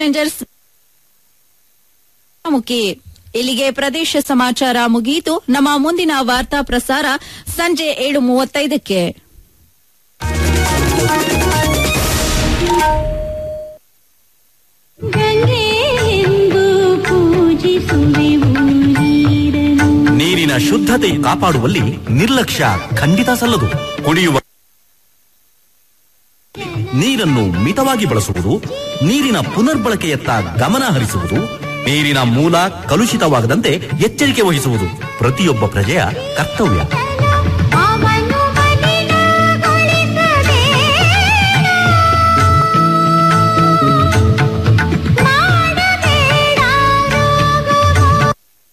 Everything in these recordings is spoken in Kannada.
ರೇಂಜರ್ಸ್ ಮುಖಿ ಇಲ್ಲಿಗೆ ಪ್ರದೇಶ ಸಮಾಚಾರ ಮುಗಿಯಿತು ನಮ್ಮ ಮುಂದಿನ ವಾರ್ತಾ ಪ್ರಸಾರ ಸಂಜೆ ಏಳು ಮೂವತ್ತೈದಕ್ಕೆ ಗಂಗೆಯೆಂದು ಪೂಜಿಸುವೆವು ನೀರನು ನೀರಿನ ಶುದ್ಧತೆ ಕಾಪಾಡುವಲ್ಲಿ ನಿರ್ಲಕ್ಷ್ಯ ಖಂಡಿತ ಸಲ್ಲದು ಕುಡಿಯುವ ನೀರನ್ನು ಮಿತವಾಗಿ ಬಳಸುವುದು ನೀರಿನ ಪುನರ್ಬಳಕೆಯತ್ತ ಗಮನ ಹರಿಸುವುದು ನೀರಿನ ಮೂಲ ಕಲುಷಿತವಾಗದಂತೆ ಎಚ್ಚರಿಕೆ ವಹಿಸುವುದು ಪ್ರತಿಯೊಬ್ಬ ಪ್ರಜೆಯ ಕರ್ತವ್ಯ ಅವನು ಮಲಿನಗೊಳಿಸಬೇಡ. ಮಾಡಬೇಡ ರೋಗವ.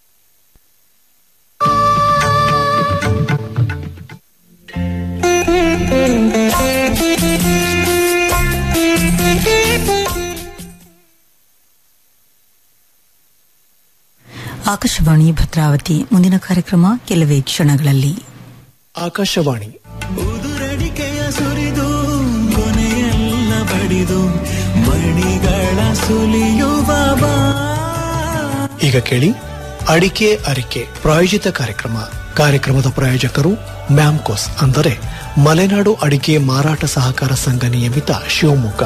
ಆಕಾಶವಾಣಿ ಭದ್ರಾವತಿ ಮುಂದಿನ ಕಾರ್ಯಕ್ರಮ ಕೆಲವೇ ಕ್ಷಣಗಳಲ್ಲಿ ಆಕಾಶವಾಣಿ ಉದುರಡಿಕೆಯ ಸುರಿದು ಕೊನೆಯೆಲ್ಲ ಬಡಿದು ಮಣಿಗಳ ಸುಲಿಯುವ ಬಾ ಈಗ ಕೇಳಿ ಅಡಿಕೆ ಅರಿಕೆ ಪ್ರಾಯೋಜಿತ ಕಾರ್ಯಕ್ರಮ ಕಾರ್ಯಕ್ರಮದ ಪ್ರಾಯೋಜಕರು ಮ್ಯಾಮ್ಕೋಸ್ ಅಂದರೆ ಮಲೆನಾಡು ಅಡಿಕೆ ಮಾರಾಟ ಸಹಕಾರ ಸಂಘ ನಿಯಮಿತ ಶಿವಮೊಗ್ಗ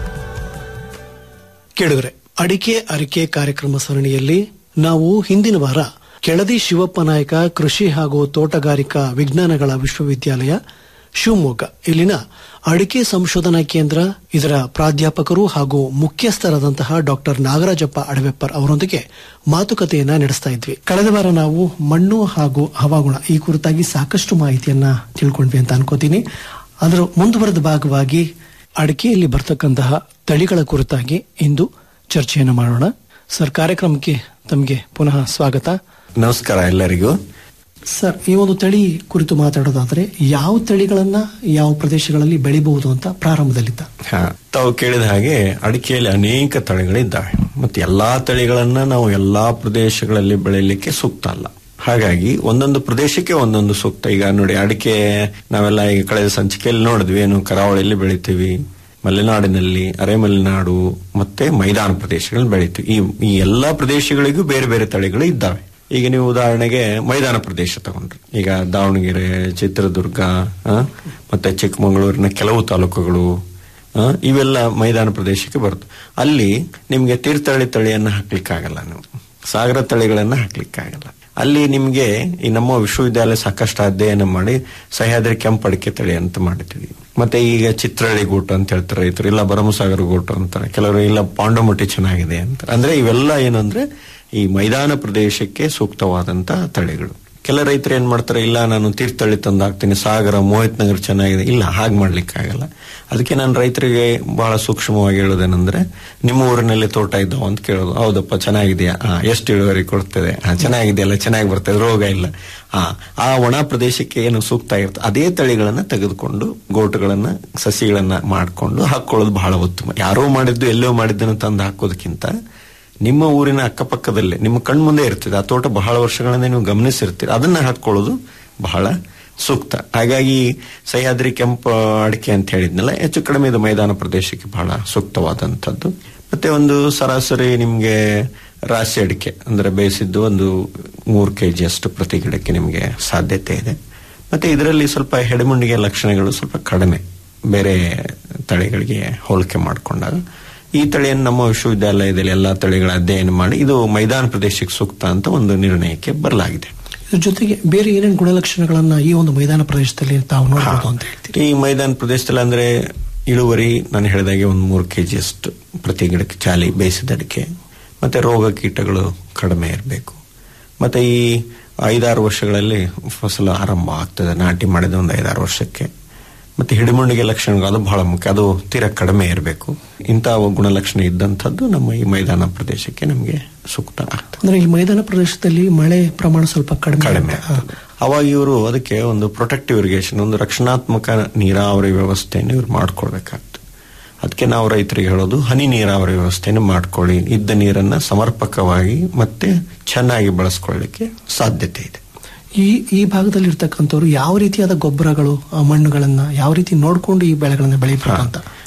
ಕೇಳಿದ್ರೆ ಅಡಿಕೆ ಅರಿಕೆ ಕಾರ್ಯಕ್ರಮ ಸರಣಿಯಲ್ಲಿ ನಾವು ಹಿಂದಿನ ವಾರ ಕೆಳದಿ ಶಿವಪ್ಪ ನಾಯಕ ಕೃಷಿ ಹಾಗೂ ತೋಟಗಾರಿಕಾ ವಿಜ್ಞಾನಗಳ ವಿಶ್ವವಿದ್ಯಾಲಯ ಶಿವಮೊಗ್ಗ ಇಲ್ಲಿನ ಅಡಿಕೆ ಸಂಶೋಧನಾ ಕೇಂದ್ರ ಇದರ ಪ್ರಾಧ್ಯಾಪಕರು ಹಾಗೂ ಮುಖ್ಯಸ್ಥರಾದಂತಹ ಡಾಕ್ಟರ್ ನಾಗರಾಜಪ್ಪ ಅಡವೆಪ್ಪರ್ ಅವರೊಂದಿಗೆ ಮಾತುಕತೆಯನ್ನ ನಡೆಸ್ತಾ ಇದ್ವಿ ಕಳೆದ ವಾರ ನಾವು ಮಣ್ಣು ಹಾಗೂ ಹವಾಗುಣ ಈ ಕುರಿತಾಗಿ ಸಾಕಷ್ಟು ಮಾಹಿತಿಯನ್ನ ತಿಳ್ಕೊಂಡ್ವಿ ಅಂತ ಅನ್ಕೋತೀನಿ ಅದರ ಮುಂದುವರೆದ ಭಾಗವಾಗಿ ಅಡಿಕೆಯಲ್ಲಿ ಬರ್ತಕ್ಕಂತಹ ತಳಿಗಳ ಕುರಿತಾಗಿ ಇಂದು ಚರ್ಚೆಯನ್ನು ಮಾಡೋಣ ಸರ್ ಕಾರ್ಯಕ್ರಮಕ್ಕೆ ತಮಗೆ ಪುನಃ ಸ್ವಾಗತ ನಮಸ್ಕಾರ ಎಲ್ಲರಿಗೂ ಸರ್ ಈ ಒಂದು ತಳಿ ಕುರಿತು ಮಾತಾಡೋದಾದ್ರೆ ಯಾವ ತಳಿಗಳನ್ನ ಯಾವ ಪ್ರದೇಶಗಳಲ್ಲಿ ಬೆಳಿಬಹುದು ಅಂತ ಪ್ರಾರಂಭದಲ್ಲಿದ್ದ ಹಾ, ತಾವು ಕೇಳಿದ ಹಾಗೆ ಅಡಿಕೆಯಲ್ಲಿ ಅನೇಕ ತಳಿಗಳಿದ್ದಾವೆ ಮತ್ತೆ ಎಲ್ಲಾ ತಳಿಗಳನ್ನ ನಾವು ಎಲ್ಲಾ ಪ್ರದೇಶಗಳಲ್ಲಿ ಬೆಳೆಯಲಿಕ್ಕೆ ಸೂಕ್ತ ಅಲ್ಲ ಹಾಗಾಗಿ ಒಂದೊಂದು ಪ್ರದೇಶಕ್ಕೆ ಒಂದೊಂದು ಸೂಕ್ತ ಈಗ ನೋಡಿ ಅಡಿಕೆ ನಾವೆಲ್ಲ ಈಗ ಕಳೆದ ಸಂಚಿಕೆಯಲ್ಲಿ ನೋಡಿದ್ವಿ ಏನು ಕರಾವಳಿಯಲ್ಲಿ ಬೆಳಿತೀವಿ ಮಲೆನಾಡಿನಲ್ಲಿ ಅರೆಮಲೆನಾಡು ಮತ್ತೆ ಮೈದಾನ ಪ್ರದೇಶಗಳಲ್ಲಿ ಬೆಳಿತೀವಿ ಈ ಈ ಎಲ್ಲಾ ಪ್ರದೇಶಗಳಿಗೂ ಬೇರೆ ಬೇರೆ ತಳಿಗಳು ಇದ್ದಾವೆ ಈಗ ನೀವು ಉದಾಹರಣೆಗೆ ಮೈದಾನ ಪ್ರದೇಶ ತಗೊಂಡ್ರಿ ಈಗ ದಾವಣಗೆರೆ ಚಿತ್ರದುರ್ಗ ಆ, ಮತ್ತೆ ಚಿಕ್ಕಮಗಳೂರಿನ ಕೆಲವು ತಾಲೂಕುಗಳು ಆ, ಇವೆಲ್ಲ ಮೈದಾನ ಪ್ರದೇಶಕ್ಕೆ ಬರುತ್ತೆ ಅಲ್ಲಿ ನಿಮ್ಗೆ ತೀರ್ಥಹಳ್ಳಿ ತಳಿಯನ್ನ ಹಾಕ್ಲಿಕ್ಕಾಗಲ್ಲ ನೀವು ಸಾಗರ ತಳಿಗಳನ್ನ ಹಾಕ್ಲಿಕ್ಕಾಗಲ್ಲ ಅಲ್ಲಿ ನಿಮ್ಗೆ ಈ ನಮ್ಮ ವಿಶ್ವವಿದ್ಯಾಲಯ ಸಾಕಷ್ಟು ಅಧ್ಯಯನ ಮಾಡಿ ಸಹ್ಯಾದ್ರಿ ಕೆಂಪು ಅಡಿಕೆ ತಳಿ ಅಂತ ಮಾಡಿದ್ವಿ ಮತ್ತೆ ಈಗ ಚಿತ್ರಹಳ್ಳಿ ಗೋಟು ಅಂತ ಹೇಳ್ತಾರೆ ರೈತರು ಇಲ್ಲ ಭರಮಸಾಗರ ಗೋಟು ಅಂತಾರೆ ಕೆಲವರು ಇಲ್ಲ ಪಾಂಡಮಟ್ಟಿ ಚೆನ್ನಾಗಿದೆ ಅಂತ ಅಂದ್ರೆ ಇವೆಲ್ಲ ಏನಂದ್ರೆ ಈ ಮೈದಾನ ಪ್ರದೇಶಕ್ಕೆ ಸೂಕ್ತವಾದಂತ ತಳಿಗಳು ಕೆಲ ರೈತರು ಏನ್ ಮಾಡ್ತಾರೆ ಇಲ್ಲ ನಾನು ತೀರ್ಥಹಳ್ಳಿ ತಂದು ಹಾಕ್ತೀನಿ ಸಾಗರ ಮೋಹಿತ್ ನಗರ್ ಚೆನ್ನಾಗಿದೆ ಇಲ್ಲ ಹಾಗೆ ಮಾಡ್ಲಿಕ್ಕಾಗಲ್ಲ ಅದಕ್ಕೆ ನಾನು ರೈತರಿಗೆ ಬಹಳ ಸೂಕ್ಷ್ಮವಾಗಿ ಹೇಳೋದೇನೆಂದ್ರೆ ನಿಮ್ಮ ಊರಿನಲ್ಲಿ ತೋಟ ಇದ್ದಾವ ಅಂತ ಕೇಳೋದು ಹೌದಪ್ಪ ಚೆನ್ನಾಗಿದೆಯಾ ಹಾ ಎಷ್ಟು ಇಳುವರಿ ಕೊಡ್ತದೆ ಹಾ ಚೆನ್ನಾಗಿದೆಯಲ್ಲ ಚೆನ್ನಾಗಿ ಬರ್ತದೆ ರೋಗ ಇಲ್ಲ ಹಾ ಆ ಒಣ ಪ್ರದೇಶಕ್ಕೆ ಏನು ಸೂಕ್ತ ಇರುತ್ತೆ ಅದೇ ತಳಿಗಳನ್ನ ತೆಗೆದುಕೊಂಡು ಗೋಟುಗಳನ್ನ ಸಸಿಗಳನ್ನ ಮಾಡ್ಕೊಂಡು ಹಾಕೊಳ್ಳೋದು ಬಹಳ ಉತ್ತಮ ಯಾರೋ ಮಾಡಿದ್ದು ಎಲ್ಲೋ ಮಾಡಿದ್ದನ್ನು ತಂದು ಹಾಕೋದಕ್ಕಿಂತ ನಿಮ್ಮ ಊರಿನ ಅಕ್ಕಪಕ್ಕದಲ್ಲೇ ನಿಮ್ಮ ಕಣ್ಮುಂದೆ ಇರ್ತದೆ ಆ ತೋಟ ಬಹಳ ವರ್ಷಗಳಿಂದ ನೀವು ಗಮನಿಸಿರ್ತೀರಿ ಅದನ್ನ ಹಾಕೊಳ್ಳೋದು ಬಹಳ ಸೂಕ್ತ ಹಾಗಾಗಿ ಸಹ್ಯಾದ್ರಿ ಕೆಂಪು ಅಡಿಕೆ ಅಂತ ಹೇಳಿದ್ನಲ್ಲ ಹೆಚ್ಚು ಕಡಿಮೆ ಇದು ಮೈದಾನ ಪ್ರದೇಶಕ್ಕೆ ಬಹಳ ಸೂಕ್ತವಾದಂಥದ್ದು ಮತ್ತೆ ಒಂದು ಸರಾಸರಿ ನಿಮ್ಗೆ ರಾಶಿ ಅಡಿಕೆ ಅಂದ್ರೆ ಬೇಯಿಸಿದ್ದು ಒಂದು ಮೂರು ಕೆಜಿ ಅಷ್ಟು ಪ್ರತಿ ಗಿಡಕ್ಕೆ ನಿಮಗೆ ಸಾಧ್ಯತೆ ಇದೆ ಮತ್ತೆ ಇದರಲ್ಲಿ ಸ್ವಲ್ಪ ಹೆಡಮುಂಡಿಗೆ ಲಕ್ಷಣಗಳು ಸ್ವಲ್ಪ ಕಡಿಮೆ ಬೇರೆ ತಳಿಗಳಿಗೆ ಹೋಲಿಕೆ ಮಾಡಿಕೊಂಡಾಗ ಈ ತಳಿಯನ್ನು ನಮ್ಮ ವಿಶ್ವವಿದ್ಯಾಲಯದಲ್ಲಿ ಎಲ್ಲಾ ತಳಿಗಳ ಅಧ್ಯಯನ ಮಾಡಿ ಇದು ಮೈದಾನ ಪ್ರದೇಶಕ್ಕೆ ಸೂಕ್ತ ಅಂತ ಒಂದು ನಿರ್ಣಯಕ್ಕೆ ಬರಲಾಗಿದೆ ಇದ್ರ ಜೊತೆಗೆ ಬೇರೆ ಏನೇನು ಗುಣಲಕ್ಷಣಗಳನ್ನ ಈ ಒಂದು ಮೈದಾನ ಪ್ರದೇಶದಲ್ಲಿ ತಾವು ನೋಡಬಹುದು ಅಂತ ಹೇಳ್ತೀರಿ ಈ ಮೈದಾನ ಪ್ರದೇಶದಲ್ಲಿ ಅಂದ್ರೆ ಇಳುವರಿ ನಾನು ಹೇಳಿದಾಗೆ ಒಂದು ಮೂರು ಕೆಜಿ ಅಷ್ಟು ಪ್ರತಿ ಗಿಡಕ್ಕೆ ಚಾಲಿ ಬೇಯಿಸಿದ ಅಡಿಕೆ ಮತ್ತೆ ರೋಗ ಕೀಟಗಳು ಕಡಿಮೆ ಇರಬೇಕು ಮತ್ತೆ ಈ ಐದಾರು ವರ್ಷಗಳಲ್ಲಿ ಫಸಲು ಆರಂಭ ಆಗ್ತದೆ ನಾಟಿ ಮಾಡಿದ ಒಂದು ಐದಾರು ವರ್ಷಕ್ಕೆ ಮತ್ತೆ ಹಿಡಿಮುಂಡಿಗೆ ಲಕ್ಷಣಗಳು ಅದು ಬಹಳ ಮುಖ್ಯ ಅದು ತೀರಾ ಕಡಿಮೆ ಇರಬೇಕು ಇಂತಹ ಗುಣಲಕ್ಷಣ ಇದ್ದಂಥದ್ದು ನಮ್ಮ ಈ ಮೈದಾನ ಪ್ರದೇಶಕ್ಕೆ ನಮಗೆ ಸೂಕ್ತ ಆಗ್ತದೆ ಅಂದ್ರೆ ಈ ಮೈದಾನ ಪ್ರದೇಶದಲ್ಲಿ ಮಳೆ ಪ್ರಮಾಣ ಸ್ವಲ್ಪ ಕಡಿಮೆ ಕಡಿಮೆ ಇರುತ್ತೆ. ಹಾ. ಆಗ್ತದೆ. ಅವಾಗ ಇವರು ಅದಕ್ಕೆ ಒಂದು ಪ್ರೊಟೆಕ್ಟಿವ್ ಇರಿಗೇಷನ್ ಒಂದು ರಕ್ಷಣಾತ್ಮಕ ನೀರಾವರಿ ವ್ಯವಸ್ಥೆಯನ್ನು ಇವ್ರು ಮಾಡ್ಕೊಳ್ಬೇಕಾಗ್ತದೆ ಅದಕ್ಕೆ ನಾವು ರೈತರಿಗೆ ಹೇಳೋದು ಹನಿ ನೀರಾವರಿ ವ್ಯವಸ್ಥೆಯನ್ನು ಮಾಡ್ಕೊಳ್ಳಿ ಇದ್ದ ನೀರನ್ನ ಸಮರ್ಪಕವಾಗಿ ಮತ್ತೆ ಚೆನ್ನಾಗಿ ಬಳಸ್ಕೊಳ್ಳಿಕ್ಕೆ ಸಾಧ್ಯತೆ ಇದೆ ಈ ಈ ಭಾಗದಲ್ಲಿ ಇರ್ತಕ್ಕಂಥವ್ರು ಯಾವ ರೀತಿಯಾದ ಗೊಬ್ಬರಗಳು ಆ ಮಣ್ಣುಗಳನ್ನ ಯಾವ ರೀತಿ ನೋಡ್ಕೊಂಡು ಈ ಬೆಳೆಗಳನ್ನ ಬೆಳಿಬೇಕು ಅಂತ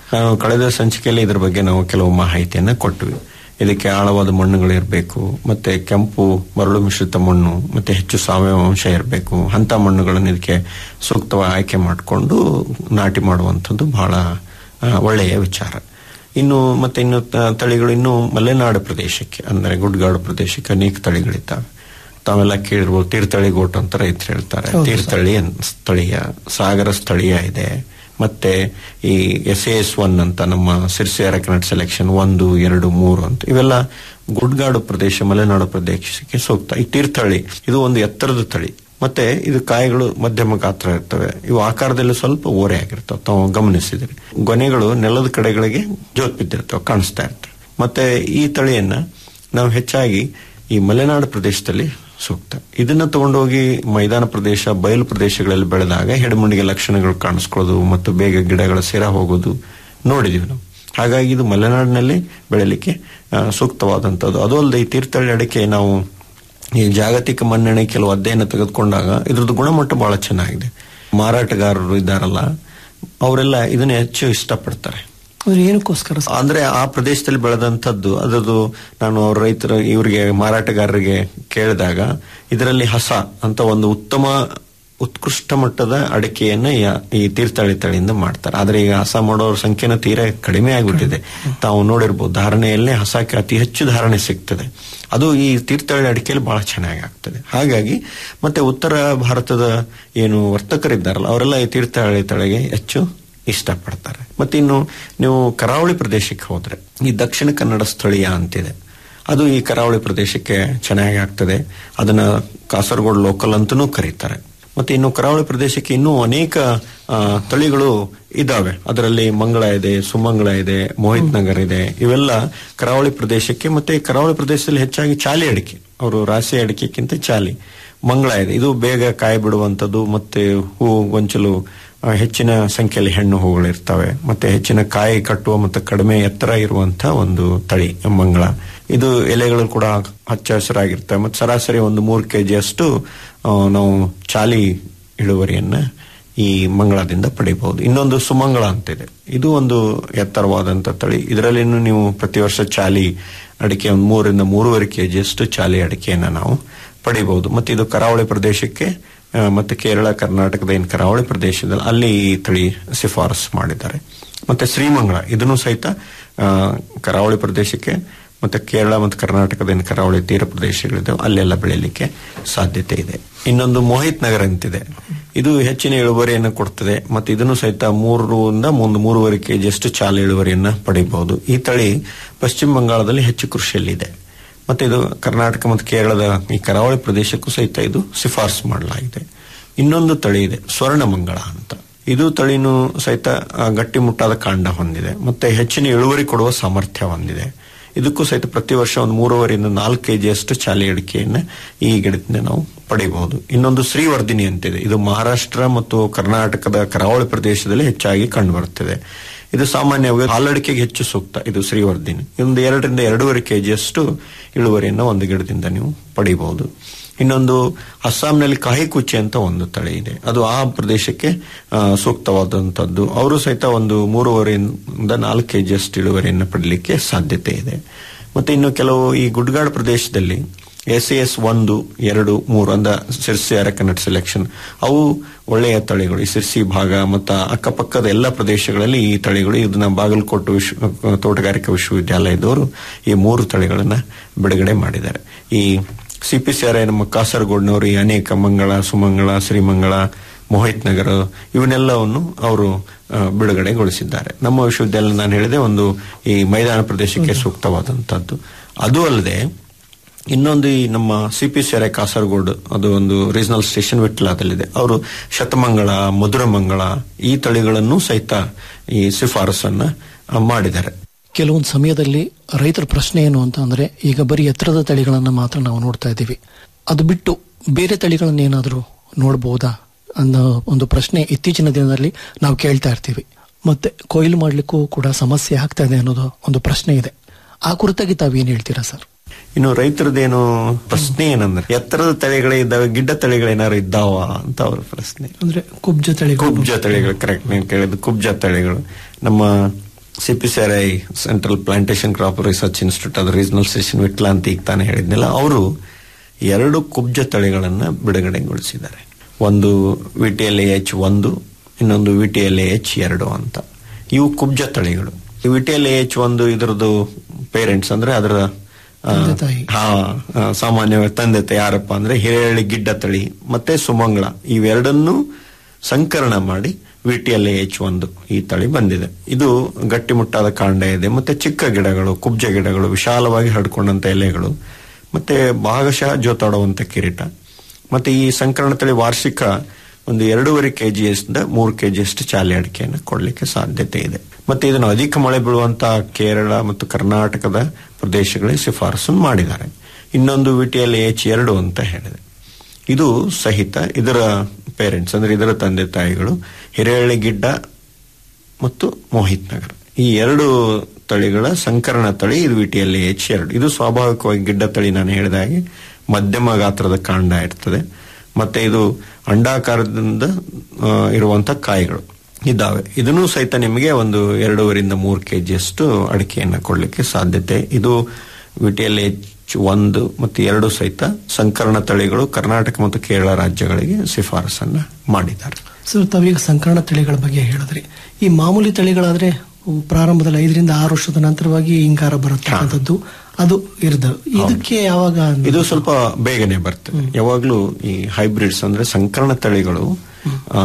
ನಾವು ಕಳೆದ ಸಂಚಿಕೆಯಲ್ಲಿ ಇದ್ರ ಬಗ್ಗೆ ನಾವು ಕೆಲವು ಮಾಹಿತಿಯನ್ನ ಕೊಟ್ವಿ ಇದಕ್ಕೆ ಆಳವಾದ ಮಣ್ಣುಗಳು ಇರಬೇಕು ಮತ್ತೆ ಕೆಂಪು ಮರಳು ಮಿಶ್ರಿತ ಮಣ್ಣು ಮತ್ತೆ ಹೆಚ್ಚು ಸಾವಯವ ಅಂಶ ಇರಬೇಕು ಅಂತ ಮಣ್ಣುಗಳನ್ನು ಇದಕ್ಕೆ ಸೂಕ್ತವಾಗಿ ಆಯ್ಕೆ ಮಾಡಿಕೊಂಡು ನಾಟಿ ಮಾಡುವಂಥದ್ದು ಬಹಳ ಆ, ಒಳ್ಳೆಯ ವಿಚಾರ ಇನ್ನು ಮತ್ತೆ ಇನ್ನು ತ- ತಳಿಗಳು ಇನ್ನು ಮಲೆನಾಡು ಪ್ರದೇಶಕ್ಕೆ ಅಂದ್ರೆ ಗುಡ್ಗಾಡು ಪ್ರದೇಶಕ್ಕೆ ಅನೇಕ ತಳಿಗಳಿದ್ದಾವೆ ತಾವೆಲ್ಲ ಕೇಳಿರ್ಬೋದು ತೀರ್ಥಹಳ್ಳಿ ಗೋಟ್ ಅಂತ ರೈತರು ಹೇಳ್ತಾರೆ ಹೌದು ಸರ್. ತೀರ್ಥಹಳ್ಳಿ ಅನ್- ಸ್ಥಳೀಯ ಸಾಗರ ಸ್ಥಳೀಯ ಇದೆ ಮತ್ತೆ ಈ ಎಸ್ ಎಸ್ ಒನ್ ಅಂತ ನಮ್ಮ ಸಿರ್ಸಿ ಅರಕನಟ್ ಸೆಲೆಕ್ಷನ್ ಒಂದು ಎರಡು ಮೂರು ಅಂತ ಇವೆಲ್ಲ ಗುಡ್ಗಾಡು ಪ್ರದೇಶ ಮಲೆನಾಡು ಪ್ರದೇಶಕ್ಕೆ ಸೂಕ್ತ ಈ ತೀರ್ಥಹಳ್ಳಿ ಇದು ಒಂದು ಎತ್ತರದ ತಳಿ ಮತ್ತೆ ಇದು ಕಾಯಿಗಳು ಮಧ್ಯಮ ಗಾತ್ರ ಇರ್ತವೆ ಇವು ಆಕಾರದಲ್ಲಿ ಸ್ವಲ್ಪ ಓರೆ ಆಗಿರ್ತವೆ ತಾವು ಗಮನಿಸಿದ್ರಿ ಗೊನೆಗಳು ನೆಲದ ಕಡೆಗಳಿಗೆ ಜೋತ್ ಬಿದ್ದಿರ್ತವೆ ಕಾಣಿಸ್ತಾ ಇರ್ತವೆ ಮತ್ತೆ ಈ ತಳಿಯನ್ನ ನಾವು ಹೆಚ್ಚಾಗಿ ಈ ಮಲೆನಾಡು ಪ್ರದೇಶದಲ್ಲಿ ಸೂಕ್ತ ಇದನ್ನ ತಗೊಂಡೋಗಿ ಮೈದಾನ ಪ್ರದೇಶ ಬಯಲು ಪ್ರದೇಶಗಳಲ್ಲಿ ಬೆಳೆದಾಗ ಹೆಡಮುಂಡಿಗೆ ಲಕ್ಷಣಗಳು ಕಾಣಿಸ್ಕೊಳ್ಳೋದು ಮತ್ತು ಬೇಗ ಗಿಡಗಳ ಸೇರ ಹೋಗೋದು ನೋಡಿದೀವಿ ನಾವು ಹಾಗಾಗಿ ಇದು ಮಲೆನಾಡಿನಲ್ಲಿ ಬೆಳೆಯಲಿಕ್ಕೆ ಆ, ಸೂಕ್ತವಾದಂಥದ್ದು ಅದು ಅಲ್ಲದೆ ಈ ತೀರ್ಥಹಳ್ಳಿ ಅಡಿಕೆ ನಾವು ಈ ಜಾಗತಿಕ ಮನ್ನಣೆ ಕೆಲವು ಅಧ್ಯಯನ ತೆಗೆದುಕೊಂಡಾಗ ಇದ್ರದ್ದು ಗುಣಮಟ್ಟ ಬಹಳ ಚೆನ್ನಾಗಿದೆ ಮಾರಾಟಗಾರರು ಇದ್ದಾರಲ್ಲ ಅವರೆಲ್ಲ ಇದನ್ನ ಹೆಚ್ಚು ಇಷ್ಟಪಡ್ತಾರೆ ಅಂದ್ರೆ ಏನಕ್ಕೋಸ್ಕರ ಸರ್? ಅಂದ್ರೆ ಆ ಪ್ರದೇಶದಲ್ಲಿ ಬೆಳೆದಂತದ್ದು ಅದರದ್ದು ನಾನು ಅವ್ರ ರೈತರ ಇವರಿಗೆ ಮಾರಾಟಗಾರರಿಗೆ ಕೇಳಿದಾಗ ಇದರಲ್ಲಿ ಹಸ ಅಂತ ಒಂದು ಉತ್ತಮ ಉತ್ಕೃಷ್ಟ ಮಟ್ಟದ ಅಡಿಕೆಯನ್ನ ಯ- ಈ ತೀರ್ಥಹಳ್ಳಿ ತಳಿಯಿಂದ ಮಾಡ್ತಾರೆ ಆದ್ರೆ ಈಗ ಹಸ ಮಾಡೋರ ಸಂಖ್ಯೆನ ತೀರಾ ಕಡಿಮೆ ಆಗಿಬಿಟ್ಟಿದೆ ತಾವು ನೋಡಿರ್ಬೋದು ಧಾರಣೆಯಲ್ಲೇ ಹಸಕ್ಕೆ ಅತಿ ಹೆಚ್ಚು ಧಾರಣೆ ಸಿಗ್ತದೆ ಅದು ಈ ತೀರ್ಥಹಳ್ಳಿ ಅಡಿಕೆಯಲ್ಲಿ ಬಹಳ ಚೆನ್ನಾಗಿ ಆಗ್ತದೆ ಹಾಗಾಗಿ ಮತ್ತೆ ಉತ್ತರ ಭಾರತದ ಏನು ವರ್ತಕರಿದ್ದಾರಲ್ಲ ಅವರೆಲ್ಲ ಈ ತೀರ್ಥಹಳ್ಳಿ ತಳಿಗೆ ಹೆಚ್ಚು ಇಷ್ಟಪಡ್ತಾರೆ ಮತ್ತೆ ಇನ್ನು ನೀವು ಕರಾವಳಿ ಪ್ರದೇಶಕ್ಕೆ ಹೋದ್ರೆ ಈ ದಕ್ಷಿಣ ಕನ್ನಡ ಸ್ಥಳೀಯ ಅಂತಿದೆ ಅದು ಈ ಕರಾವಳಿ ಪ್ರದೇಶಕ್ಕೆ ಚೆನ್ನಾಗಿ ಆಗ್ತದೆ ಅದನ್ನ ಕಾಸರಗೋಡು ಲೋಕಲ್ ಅಂತನೂ ಕರೀತಾರೆ ಮತ್ತೆ ಇನ್ನು ಕರಾವಳಿ ಪ್ರದೇಶಕ್ಕೆ ಇನ್ನೂ ಅನೇಕ ಆ, ತಳಿಗಳು ಇದಾವೆ ಅದರಲ್ಲಿ ಮಂಗಳ ಇದೆ ಸುಮಂಗಳ ಇದೆ ಮೋಹಿತ್ ನಗರ್ ಇದೆ ಇವೆಲ್ಲ ಕರಾವಳಿ ಪ್ರದೇಶಕ್ಕೆ ಮತ್ತೆ ಕರಾವಳಿ ಪ್ರದೇಶದಲ್ಲಿ ಹೆಚ್ಚಾಗಿ ಚಾಲಿ ಅಡಿಕೆ ಅವರು ರಾಸಿ ಅಡಿಕೆಕ್ಕಿಂತ ಚಾಲಿ ಮಂಗಳ ಇದೆ ಇದು ಬೇಗ ಕಾಯಿ ಬಿಡುವಂಥದ್ದು ಮತ್ತೆ ಹೂ ಗೊಂಚಲು ಆ, ಹೆಚ್ಚಿನ ಸಂಖ್ಯೆಯಲ್ಲಿ ಹೆಣ್ಣು ಹೂಗಳಿರ್ತವೆ ಮತ್ತೆ ಹೆಚ್ಚಿನ ಕಾಯಿ ಕಟ್ಟುವ ಮತ್ತು ಕಡಿಮೆ ಎತ್ತರ ಇರುವಂತಹ ಒಂದು ತಳಿ ಮಂಗಳ ಇದು ಎಲೆಗಳು ಕೂಡ ಹಚ್ಚ ಹಸಿರಾಗಿರ್ತವೆ ಮತ್ತು ಸರಾಸರಿ ಒಂದು ಮೂರು ಕೆಜಿ ಅಷ್ಟು ಆ, ನಾವು ಚಾಲಿ ಇಳುವರಿಯನ್ನ ಈ ಮಂಗಳದಿಂದ ಪಡಿಬಹುದು ಇನ್ನೊಂದು ಸುಮಂಗಳ ಅಂತಿದೆ ಇದು ಒಂದು ಎತ್ತರವಾದಂತ ತಳಿ ಇದರಲ್ಲಿನೂ ನೀವು ಪ್ರತಿ ವರ್ಷ ಚಾಲಿ ಅಡಿಕೆ ಒಂದು ಮೂರರಿಂದ ಮೂರುವರೆ ಕೆಜಿ ಅಷ್ಟು ಚಾಲಿ ಅಡಿಕೆಯನ್ನ ನಾವು ಪಡಿಬಹುದು ಮತ್ತೆ ಇದು ಕರಾವಳಿ ಪ್ರದೇಶಕ್ಕೆ ಆ, ಮತ್ತೆ ಕೇರಳ ಕರ್ನಾಟಕದ ಏನು ಕರಾವಳಿ ಪ್ರದೇಶದಲ್ಲಿ ಅಲ್ಲಿ ಈ ತಳಿ ಶಿಫಾರಸು ಮಾಡಿದ್ದಾರೆ ಮತ್ತೆ ಶ್ರೀಮಂಗಳ ಇದನ್ನು ಸಹಿತ ಆ, ಕರಾವಳಿ ಪ್ರದೇಶಕ್ಕೆ ಮತ್ತೆ ಕೇರಳ ಮತ್ತು ಕರ್ನಾಟಕದ ಏನು ಕರಾವಳಿ ತೀರ ಪ್ರದೇಶಗಳಿದ್ದಾವೆ ಅಲ್ಲೆಲ್ಲ ಬೆಳೆಯಲಿಕ್ಕೆ ಸಾಧ್ಯತೆ ಇದೆ ಇನ್ನೊಂದು ಮೋಹಿತ್ ನಗರ ಅಂತಿದೆ ಇದು ಹೆಚ್ಚಿನ ಇಳುವರಿಯನ್ನು ಕೊಡ್ತದೆ ಮತ್ತೆ ಇದನ್ನು ಸಹಿತ ಮೂರರಿಂದ ಒಂದು ಮೂರುವರೆ ಕೆಜಿ ಅಷ್ಟು ಚಾಲ ಇಳುವರಿಯನ್ನ ಪಡೆಯಬಹುದು ಈ ತಳಿ ಪಶ್ಚಿಮ ಬಂಗಾಳದಲ್ಲಿ ಹೆಚ್ಚು ಕೃಷಿಯಲ್ಲಿದೆ ಮತ್ತೆ ಇದು ಕರ್ನಾಟಕ ಮತ್ತು ಕೇರಳದ ಈ ಕರಾವಳಿ ಪ್ರದೇಶಕ್ಕೂ ಸಹಿತ ಇದು ಶಿಫಾರಸು ಮಾಡಲಾಗಿದೆ ಇನ್ನೊಂದು ತಳಿ ಇದೆ ಸ್ವರ್ಣಮಂಗಳ ಅಂತ ಇದು ತಳಿನೂ ಸಹಿತ ಆ, ಗಟ್ಟಿಮುಟ್ಟಾದ ಕಾಂಡ ಹೊಂದಿದೆ ಮತ್ತೆ ಹೆಚ್ಚಿನ ಇಳುವರಿ ಕೊಡುವ ಸಾಮರ್ಥ್ಯ ಹೊಂದಿದೆ ಇದಕ್ಕೂ ಸಹಿತ ಪ್ರತಿ ವರ್ಷ ಒಂದು ಮೂರುವರೆಯಿಂದ ನಾಲ್ಕು ಕೆಜಿ ಅಷ್ಟು ಚಾಲಿ ಅಡಿಕೆಯನ್ನ ಈ ಗಿಡದಿಂದ ನಾವು ಪಡೆಯಬಹುದು ಇನ್ನೊಂದು ಶ್ರೀವರ್ಧಿನಿ ಅಂತಿದೆ ಇದು ಮಹಾರಾಷ್ಟ್ರ ಮತ್ತು ಕರ್ನಾಟಕದ ಕರಾವಳಿ ಪ್ರದೇಶದಲ್ಲಿ ಹೆಚ್ಚಾಗಿ ಕಂಡುಬರುತ್ತದೆ ಇದು ಸಾಮಾನ್ಯವಾಗಿ ಹಾಲಡಿಕೆಗೆ ಹೆಚ್ಚು ಸೂಕ್ತ ಇದು ಶ್ರೀವರ್ಧಿನಿ ಒಂದು ಎರಡರಿಂದ ಎರಡೂವರೆ ಕೆಜಿ ಅಷ್ಟು ಇಳುವರಿಯನ್ನು ಒಂದು ಗಿಡದಿಂದ ನೀವು ಪಡೆಯಬಹುದು ಇನ್ನೊಂದು ಅಸ್ಸಾಂನಲ್ಲಿ ಕಾಹಿಕುಚ್ಚೆ ಅಂತ ಒಂದು ತಳಿ ಇದೆ ಅದು ಆ ಪ್ರದೇಶಕ್ಕೆ ಆ, ಸೂಕ್ತವಾದಂತದ್ದು ಅವರು ಸಹಿತ ಒಂದು ಮೂರುವರೆಯಿಂದ ನಾಲ್ಕು ಕೆಜಿ ಅಷ್ಟು ಇಳುವರಿಯನ್ನು ಪಡಲಿಕ್ಕೆ ಸಾಧ್ಯತೆ ಇದೆ ಮತ್ತೆ ಇನ್ನು ಕೆಲವು ಈ ಗುಡ್ಗಾಡ್ ಪ್ರದೇಶದಲ್ಲಿ ಎಸ್ ಎಸ್ ಒಂದು ಎರಡು ಮೂರು ಅಂದ ಸಿರ್ಸಿ ಅರಕನಟ್ ಸೆಲೆಕ್ಷನ್ ಅವು ಒಳ್ಳೆಯ ತಳಿಗಳು ಈ ಸಿರ್ಸಿ ಭಾಗ ಮತ್ತು ಅಕ್ಕಪಕ್ಕದ ಎಲ್ಲ ಪ್ರದೇಶಗಳಲ್ಲಿ ಈ ತಳಿಗಳು ಇದನ್ನ ಬಾಗಲಕೋಟೆ ವಿಶ್ವ ತೋಟಗಾರಿಕಾ ವಿಶ್ವವಿದ್ಯಾಲಯದವರು ಈ ಮೂರು ತಳಿಗಳನ್ನ ಬಿಡುಗಡೆ ಮಾಡಿದ್ದಾರೆ ಈ C P C R I ನಮ್ಮ ಕಾಸರಗೋಡ್ನವರು ಈ ಅನೇಕ ಮಂಗಳ ಸುಮಂಗಳ ಶ್ರೀಮಂಗಳ ಮೋಹಿತ್ ನಗರ ಇವನ್ನೆಲ್ಲವನ್ನು ಅವರು ಆ, ಬಿಡುಗಡೆಗೊಳಿಸಿದ್ದಾರೆ ನಮ್ಮ ವಿಶ್ವವಿದ್ಯಾಲಯ ನಾನು ಹೇಳಿದೆ ಒಂದು ಈ ಮೈದಾನ ಪ್ರದೇಶಕ್ಕೆ ಸೂಕ್ತವಾದಂತದ್ದು ಅದು ಅಲ್ಲದೆ ಇನ್ನೊಂದು ಈ ನಮ್ಮ C P C R I Kasaragod ಅದು ಒಂದು ರೀಜನಲ್ ಸ್ಟೇಷನ್ ವಿಟ್ಲಾದಲ್ಲಿದೆ ಅವರು ಶತಮಂಗಳ ಮಧುರಮಂಗಳ ಈ ತಳಿಗಳನ್ನು ಸಹಿತ ಈ ಶಿಫಾರಸನ್ನ ಆ, ಮಾಡಿದ್ದಾರೆ ಕೆಲವೊಂದು ಸಮಯದಲ್ಲಿ ರೈತರ ಪ್ರಶ್ನೆ ಏನು ಅಂತ ಅಂದ್ರೆ ಈಗ ಬರೀ ಎತ್ತರದ ತಳಿಗಳನ್ನ ಮಾತ್ರ ನಾವು ನೋಡ್ತಾ ಇದ್ದೀವಿ ಅದು ಬಿಟ್ಟು ಬೇರೆ ತಳಿಗಳನ್ನ ಏನಾದರೂ ನೋಡಬಹುದಾ ಅನ್ನೋ ಒಂದು ಪ್ರಶ್ನೆ ಇತ್ತೀಚಿನ ದಿನದಲ್ಲಿ ನಾವು ಕೇಳ್ತಾ ಇರ್ತೀವಿ ಮತ್ತೆ ಕೊಯ್ಲು ಮಾಡ್ಲಿಕ್ಕೂ ಕೂಡ ಸಮಸ್ಯೆ ಆಗ್ತಾ ಇದೆ ಅನ್ನೋದು ಒಂದು ಪ್ರಶ್ನೆ ಇದೆ ಆ ಕುರಿತಾಗಿ ತಾವೇನ್ ಹೇಳ್ತೀರಾ ಸರ್ ಇನ್ನು ರೈತರದೇನು ಪ್ರಶ್ನೆ ಏನಂದ್ರೆ ಎತ್ತರದ ತಳಿಗಳೇ ಇದ್ದಾವೆ ಗಿಡ್ಡ ತಳಿಗಳೇನಾದ್ರು ಇದ್ದಾವ ಅಂತ ಅವ್ರ ಪ್ರಶ್ನೆ ಅಂದ್ರೆ ಕುಬ್ಜ ತಳಿಗಳು ಕುಬ್ಜ ತಳಿಗಳು ಕರೆಕ್ಟ್ ನೀವು ಕೇಳಿದ್ದು ಕುಬ್ಜ ತಳಿಗಳು ನಮ್ಮ CPCRI central plantation crop research institute ಅದು ರೀಜನಲ್ ಸ್ಟೇಷನ್ ವಿಟ್ಲ ಅಂತ ಈಗ ತಾನೇ ಹೇಳಿದ್ನಲ್ಲ ಅವರು ಎರಡು ಕುಬ್ಜ ತಳಿಗಳನ್ನ ಬಿಡುಗಡೆಗೊಳಿಸಿದ್ದಾರೆ ಒಂದು ವಿ ಟಿ ಎಲ್ ಎಚ್ ಒಂದು ಇನ್ನೊಂದು ವಿ ಟಿ ಎಲ್ ಎಚ್ ಎರಡು ಅಂತ ಇವು ಕುಬ್ಜ ತಳಿಗಳು ವಿ ಟಿ ಎಲ್ ಎಚ್ ಒಂದು ಇದರದ್ದು ಪೇರೆಂಟ್ಸ್ ಅಂದ್ರೆ ಅದರ ಆ, ತಂದೆ ತಾಯಿ. ಹಾ ಆ, ಸಾಮಾನ್ಯವಾಗಿ ತಂದೆ ತಾಯಿ ಯಾರಪ್ಪ ಅಂದ್ರೆ ಹಿರೇಹಳ್ಳಿ ಗಿಡ್ಡ ತಳಿ ಮತ್ತೆ ಸುಮಂಗಳ ಇವೆರಡನ್ನು ಸಂಕಲನ ಮಾಡಿ ವಿ ಟಿ ಎಲ್ ಎಚ್ ಒಂದು ಈ ತಳಿ ಬಂದಿದೆ ಇದು ಗಟ್ಟಿಮುಟ್ಟಾದ ಕಾಂಡ ಇದೆ ಮತ್ತೆ ಚಿಕ್ಕ ಗಿಡಗಳು ಕುಬ್ಜ ಗಿಡಗಳು ವಿಶಾಲವಾಗಿ ಹರಡ್ಕೊಂಡಂತ ಎಲೆಗಳು ಮತ್ತೆ ಭಾಗಶಃ ಜೋತಾಡುವಂತ ಕಿರೀಟ ಮತ್ತೆ ಈ ಸಂಕರಣ ತಳಿ ವಾರ್ಷಿಕ ಒಂದು ಎರಡೂವರೆ ಕೆಜಿಯಿಂದ ಮೂರು ಕೆಜಿಯಷ್ಟು ಚಾಲಿ ಅಡಿಕೆಯನ್ನು ಕೊಡಲಿಕ್ಕೆ ಸಾಧ್ಯತೆ ಇದೆ ಮತ್ತೆ ಇದನ್ನು ಅಧಿಕ ಮಳೆ ಬೀಳುವಂತ ಕೇರಳ ಮತ್ತು ಕರ್ನಾಟಕದ ಪ್ರದೇಶಗಳಿಗೆ ಶಿಫಾರಸು ಮಾಡಿದ್ದಾರೆ ಇನ್ನೊಂದು ವಿಟಿಯಲ್ಲಿ ಎಚ್ ಎರಡು ಅಂತ ಹೇಳಿದೆ ಇದು ಸಹಿತ ಇದರ ಪೇರೆಂಟ್ಸ್ ಅಂದ್ರೆ ಇದರ ತಂದೆ ತಾಯಿಗಳು ಹಿರೇಹಳ್ಳಿ ಗಿಡ್ಡ ಮತ್ತು ಮೋಹಿತ್ ನಗರ್ ಈ ಎರಡು ತಳಿಗಳ ಸಂಕರಣ ತಳಿ ಇದು ವಿಟಿಯಲ್ಲಿ ಎಚ್ ಎರಡು ಇದು ಸ್ವಾಭಾವಿಕವಾಗಿ ಗಿಡ್ಡ ತಳಿ ನಾನು ಹೇಳಿದ ಹಾಗೆ ಮಧ್ಯಮ ಗಾತ್ರದ ಕಾಂಡ ಇರ್ತದೆ ಮತ್ತೆ ಇದು ಅಂಡಾಕಾರದಿಂದ ಆ, ಇರುವಂತ ಕಾಯಿಗಳು ಇದ್ದಾವೆ ಇದನ್ನು ಸಹಿತ ನಿಮಗೆ ಒಂದು ಎರಡೂವರಿಂದ ಮೂರು ಕೆಜಿಯಷ್ಟು ಅಡಿಕೆಯನ್ನ ಕೊಡಲಿಕ್ಕೆ ಸಾಧ್ಯತೆ ಇದು ವಿಟಿಯಲ್ಲಿ ಎಚ್ ಒಂದು ಮತ್ತು ಎರಡು ಸಹಿತ ಸಂಕರಣ ತಳಿಗಳು ಕರ್ನಾಟಕ ಮತ್ತು ಕೇರಳ ರಾಜ್ಯಗಳಿಗೆ ಶಿಫಾರಸನ್ನ ಮಾಡಿದ್ದಾರೆ ಸರ್ ತಾವೀಗ ಸಂಕರಣ ತಳಿಗಳ ಬಗ್ಗೆ ಹೇಳಿದ್ರಿ ಈ ಮಾಮೂಲಿ ತಳಿಗಳಾದ್ರೆ ಪ್ರಾರಂಭದಲ್ಲಿ ಐದರಿಂದ ಆರು ವರ್ಷದ ನಂತರವಾಗಿ ಹಿಂಗಾರ ಬರತಕ್ಕಂಥದ್ದು ಅದು ಇರ್ದ ಇದಕ್ಕೆ ಯಾವಾಗ ಇದು ಸ್ವಲ್ಪ ಬೇಗನೆ ಬರ್ತದೆ ಯಾವಾಗ್ಲೂ ಈ ಹೈಬ್ರಿಡ್ಸ್ ಅಂದ್ರೆ ಸಂಕರಣ ತಳಿಗಳು ಆ,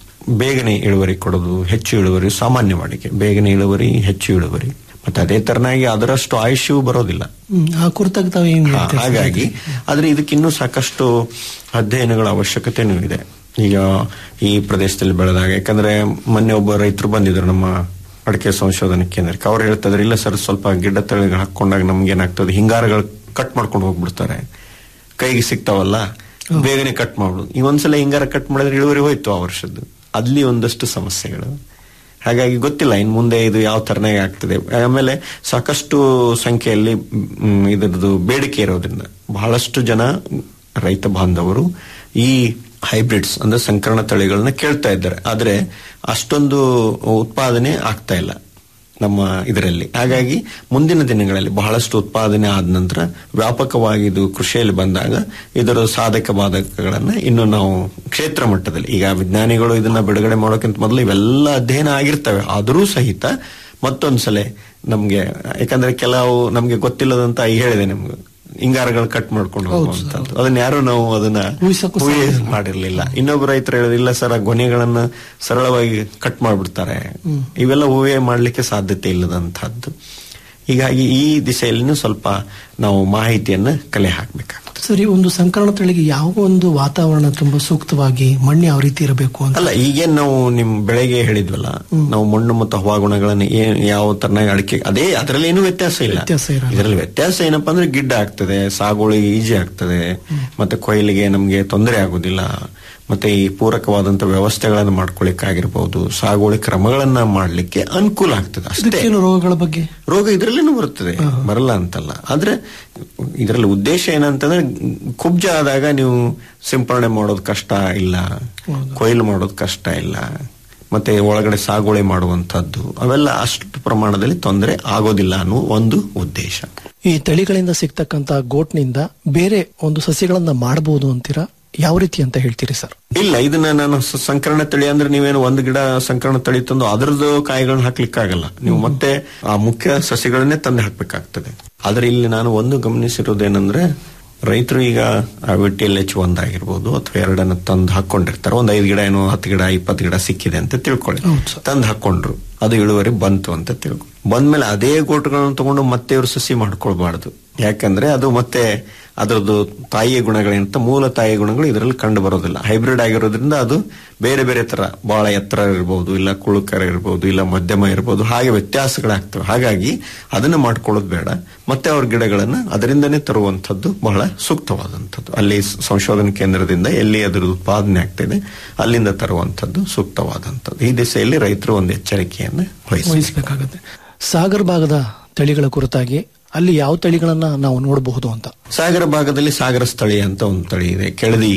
ಬೇಗನೆ ಇಳುವರಿ ಕೊಡೋದು ಹೆಚ್ಚು ಇಳುವರಿ ಸಾಮಾನ್ಯ ವಾಡಿಕೆ ಬೇಗನೆ ಇಳುವರಿ ಹೆಚ್ಚು ಇಳುವರಿ ಮತ್ತೆ ಅದೇ ತರನಾಗಿ ಅದರಷ್ಟು ಆಯುಷ್ಯೂ ಬರೋದಿಲ್ಲ ಹ್ಮ್, ಆ ಕುರಿತಾಗಿ ತಾವು ಏನ್ ಹಾ, ಹೇಳ್ತೀರಿ ಸರ್? ಹಾಗಾಗಿ ಆದ್ರೆ ಇದಕ್ಕಿನ್ನೂ ಸಾಕಷ್ಟು ಅಧ್ಯಯನಗಳ ಅವಶ್ಯಕತೆನೂ ಇದೆ ಈಗ ಈ ಪ್ರದೇಶದಲ್ಲಿ ಬೆಳೆದಾಗ ಯಾಕಂದ್ರೆ ಮೊನ್ನೆ ಒಬ್ಬ ರೈತರು ಬಂದಿದ್ರು ನಮ್ಮ ಅಡಿಕೆ ಸಂಶೋಧನಾ ಕೇಂದ್ರಕ್ಕೆ ಅವ್ರು ಹೇಳ್ತಿದ್ರು ಇಲ್ಲ ಸರ್ ಸ್ವಲ್ಪ ಗಿಡ್ಡ ತಳಿಗಳು ಹಾಕೊಂಡಾಗ ನಮ್ಗೆ ಏನಾಗ್ತದೆ ಹಿಂಗಾರಗಳು ಕಟ್ ಮಾಡ್ಕೊಂಡು ಹೋಗ್ಬಿಡ್ತಾರೆ ಕೈಗೆ ಸಿಗ್ತಾವಲ್ಲ ಬೇಗನೆ ಕಟ್ ಮಾಡ್ಬಿಡು ಈ ಒಂದ್ಸಲ ಹಿಂಗಾರ ಕಟ್ ಮಾಡಿದ್ರೆ ಇಳುವರಿ ಹೋಯ್ತು ಆ ವರ್ಷದ್ದು ಅಲ್ಲಿ ಒಂದಷ್ಟು ಸಮಸ್ಯೆಗಳು ಹಾಗಾಗಿ ಗೊತ್ತಿಲ್ಲ ಇನ್ ಮುಂದೆ ಇದು ಯಾವ ತರನಾಗಿ ಆಗ್ತದೆ ಆಮೇಲೆ ಸಾಕಷ್ಟು ಸಂಖ್ಯೆಯಲ್ಲಿ ಮ್, ಇದರದ್ದು ಬೇಡಿಕೆ ಇರೋದ್ರಿಂದ ಬಹಳಷ್ಟು ಜನ ರೈತ ಬಾಂಧವರು ಈ ಹೈಬ್ರಿಡ್ಸ್ ಅಂದ್ರೆ ಸಂಕರಣ ತಳಿಗಳನ್ನ ಕೇಳ್ತಾ ಇದ್ದಾರೆ ಆದ್ರೆ ಅಷ್ಟೊಂದು ಉತ್ಪಾದನೆ ಆಗ್ತಾ ಇಲ್ಲ ನಮ್ಮ ಇದರಲ್ಲಿ ಹಾಗಾಗಿ ಮುಂದಿನ ದಿನಗಳಲ್ಲಿ ಬಹಳಷ್ಟು ಉತ್ಪಾದನೆ ಆದ ನಂತರ ವ್ಯಾಪಕವಾಗಿ ಇದು ಕೃಷಿಯಲ್ಲಿ ಬಂದಾಗ ಇದರ ಸಾಧಕ ಬಾಧಕಗಳನ್ನ ಇನ್ನು ನಾವು ಕ್ಷೇತ್ರ ಮಟ್ಟದಲ್ಲಿ ಈಗ ವಿಜ್ಞಾನಿಗಳು ಇದನ್ನ ಬಿಡುಗಡೆ ಮಾಡೋಕ್ಕಿಂತ ಮೊದಲು ಇವೆಲ್ಲ ಅಧ್ಯಯನ ಆಗಿರ್ತವೆ ಆದರೂ ಸಹಿತ ಮತ್ತೊಂದ್ಸಲ ನಮ್ಗೆ ಯಾಕಂದ್ರೆ ಕೆಲವು ನಮ್ಗೆ ಗೊತ್ತಿಲ್ಲದಂತ ಈಗ ಹೇಳಿದೆ ನಿಮ್ಗೆ ಹಿಂಗಾರಗಳು ಕಟ್ ಮಾಡ್ಕೊಂಡು ಹೋಗುವಂತದ್ದು ಅದನ್ನ ಯಾರು ನಾವು ಅದನ್ನ ಊಹಿಸಕ್ಕೂ ಊಹೆ ಸಾಧ್ಯ ಇಲ್ಲ. ಮಾಡಿರ್ಲಿಲ್ಲ ಇನ್ನೊಬ್ಬ ರೈತರು ಹೇಳೋದಿಲ್ಲ ಸರ್ ಆ ಗೊನೆಗಳನ್ನ ಸರಳವಾಗಿ ಕಟ್ ಮಾಡ್ಬಿಡ್ತಾರೆ ಇವೆಲ್ಲ ಊಹೆ ಮಾಡ್ಲಿಕ್ಕೆ ಸಾಧ್ಯತೆ ಇಲ್ಲದಂತಹದ್ದು ಹೀಗಾಗಿ ಈ ದಿಸೆಯಲ್ಲಿನೂ ಸ್ವಲ್ಪ ನಾವು ಮಾಹಿತಿಯನ್ನ ಕಲೆ ಹಾಕ್ಬೇಕಾಗ್ತದೆ ಸರಿ ಒಂದು ಸಂಕರಣ ತಳಿಗೆ ಯಾವ ಒಂದು ವಾತಾವರಣ ತುಂಬಾ ಸೂಕ್ತವಾಗಿ ಮಣ್ಣು ಯಾವ ರೀತಿ ಇರಬೇಕು ಅಂತ ಅಲ್ಲ ಈಗೇನ್ ನಾವು ನಿಮ್ ಬೆಳೆಗೆ ಹೇಳಿದ್ವಲ್ಲ ನಾವು ಮಣ್ಣು ಮತ್ತು ಹವಾಗುಣಗಳನ್ನ ಏನ್ ಯಾವ ತರನಾಗಿ ಅಡಿಕೆ ಅದೇ ಅದರಲ್ಲಿ ಏನು ವ್ಯತ್ಯಾಸ ಇಲ್ಲ ವ್ಯತ್ಯಾಸ ಇರಲ್ಲ. ಇದರಲ್ಲಿ ವ್ಯತ್ಯಾಸ ಏನಪ್ಪಾ ಅಂದ್ರೆ ಗಿಡ್ಡ ಆಗ್ತದೆ ಸಾಗುವಳಿಗೆ ಈಜಿ ಆಗ್ತದೆ ಮತ್ತೆ ಕೊಯ್ಲಿಗೆ ನಮ್ಗೆ ತೊಂದರೆ ಆಗುದಿಲ್ಲ ಮತ್ತೆ ಈ ಪೂರಕವಾದಂತ ವ್ಯವಸ್ಥೆಗಳನ್ನು ಮಾಡ್ಕೊಳ್ಳಿಕ್ಕಾಗಿರ್ಬಹುದು ಸಾಗುವಳಿ ಕ್ರಮಗಳನ್ನ ಮಾಡ್ಲಿಕ್ಕೆ ಅನುಕೂಲ ಆಗ್ತದೆ ಅಷ್ಟೇ ಇದಕ್ಕೇನು ರೋಗಗಳ ಬಗ್ಗೆ ರೋಗ ಇದರಲ್ಲೇನು ಬರುತ್ತದೆ ಬರಲ್ಲ ಅಂತಲ್ಲ ಆದ್ರೆ ಇದರಲ್ಲಿ ಉದ್ದೇಶ ಏನಂತಂದ್ರೆ ಕುಬ್ಜ ಆದಾಗ ನೀವು ಸಿಂಪರಣೆ ಮಾಡೋದು ಕಷ್ಟ ಇಲ್ಲ ಕೊಯ್ಲು ಮಾಡೋದು ಕಷ್ಟ ಇಲ್ಲ ಮತ್ತೆ ಒಳಗಡೆ ಸಾಗುವಳಿ ಮಾಡುವಂತದ್ದು ಅವೆಲ್ಲ ಅಷ್ಟು ಪ್ರಮಾಣದಲ್ಲಿ ತೊಂದರೆ ಆಗೋದಿಲ್ಲ ಅನ್ನೋ ಒಂದು ಉದ್ದೇಶ ಈ ತಳಿಗಳಿಂದ ಸಿಗ್ತಕ್ಕಂತ ಗೋಟ್ನಿಂದ ಬೇರೆ ಒಂದು ಸಸ್ಯಗಳನ್ನ ಮಾಡಬಹುದು ಅಂತೀರಾ ಯಾವ ರೀತಿ ಅಂತ ಹೇಳ್ತೀರಿ ಸರ್ ಇಲ್ಲ ಇದನ್ನ ನಾನು ಸ- ಸಂಕರಣ ತಳಿ ಅಂದ್ರೆ ನೀವೇನು ಒಂದು ಗಿಡ ಸಂಕರಣ ತಳಿ ತಂದು ಅದರದ್ದು ಕಾಯಿಗಳನ್ನ ಹಾಕ್ಲಿಕ್ಕಾಗಲ್ಲ ನೀವು ಮತ್ತೆ ಆ ಮುಖ್ಯ ಸಸಿಗಳನ್ನೇ ತಂದು ಹಾಕ್ಬೇಕಾಗ್ತದೆ ಆದ್ರೆ ಇಲ್ಲಿ ನಾನು ಒಂದು ಗಮನಿಸಿರೋದೇನಂದ್ರೆ ರೈತರು ಈಗ ಟಿ ಎಲ್ ಎಚ್ ಒಂದಾಗಿರ್ಬೋದು ಅಥವಾ ಎರಡನ್ನ ತಂದು ಹಾಕೊಂಡಿರ್ತಾರೆ ಒಂದ್ ಐದು ಗಿಡ ಏನೋ ಹತ್ತು ಗಿಡ ಇಪ್ಪತ್ತು ಗಿಡ ಸಿಕ್ಕಿದೆ ಅಂತ ತಿಳ್ಕೊಳ್ಳಿ ಹೌದು ಸರ್. ತಂದು ಹಾಕೊಂಡ್ರು ಅದು ಇಳುವರಿ ಬಂತು ಅಂತ ತಿಳ್ಕೊ ಬಂದ್ಮೇಲೆ ಅದೇ ಗೋಟುಗಳನ್ನು ತಗೊಂಡು ಮತ್ತೆ ಇವ್ರು ಸಸಿ ಮಾಡ್ಕೊಳ್ಬಾರ್ದು ಯಾಕಂದ್ರೆ ಅದು ಮತ್ತೆ ಅದರದ್ದು ತಾಯಿಯ ಗುಣಗಳೇನಂತ ಮೂಲ ತಾಯಿಯ ಗುಣಗಳು ಇದರಲ್ಲಿ ಕಂಡು ಬರೋದಿಲ್ಲ ಹೈಬ್ರಿಡ್ ಆಗಿರೋದ್ರಿಂದ ಅದು ಬೇರೆ ಬೇರೆ ತರ ಬಹಳ ಎತ್ತರ ಇರಬಹುದು ಇಲ್ಲ ಕುಳುಕರ ಇರಬಹುದು ಇಲ್ಲ ಮಧ್ಯಮ ಇರಬಹುದು ಹಾಗೆ ವ್ಯತ್ಯಾಸಗಳಾಗ್ತವೆ ಹಾಗಾಗಿ ಅದನ್ನ ಮಾಡ್ಕೊಳ್ಳೋದು ಬೇಡ ಮತ್ತೆ ಅವ್ರ ಗಿಡಗಳನ್ನ ಅದರಿಂದನೇ ತರುವಂತದ್ದು ಬಹಳ ಸೂಕ್ತವಾದಂಥದ್ದು ಅಲ್ಲಿ ಸ- ಸಂಶೋಧನಾ ಕೇಂದ್ರದಿಂದ ಎಲ್ಲಿ ಅದರ ಉತ್ಪಾದನೆ ಆಗ್ತಿದೆ ಅಲ್ಲಿಂದ ತರುವಂತದ್ದು ಸೂಕ್ತವಾದಂಥದ್ದು ಈ ದಿಸೆಯಲ್ಲಿ ರೈತರು ಒಂದು ಎಚ್ಚರಿಕೆಯನ್ನು ವಹಿಸಬೇಕು ವಹಿಸಬೇಕಾಗತ್ತೆ ಸಾಗರ್ ಭಾಗದ ತಳಿಗಳ ಕುರಿತಾಗಿ ಅಲ್ಲಿ ಯಾವ ತಳಿಗಳನ್ನ ನಾವು ನೋಡಬಹುದು ಅಂತ ಸಾಗರ ಭಾಗದಲ್ಲಿ ಸಾಗರ ಸ್ಥಳೀಯ ಅಂತ ಒಂದು ತಳಿ ಇದೆ ಕೆಳದಿ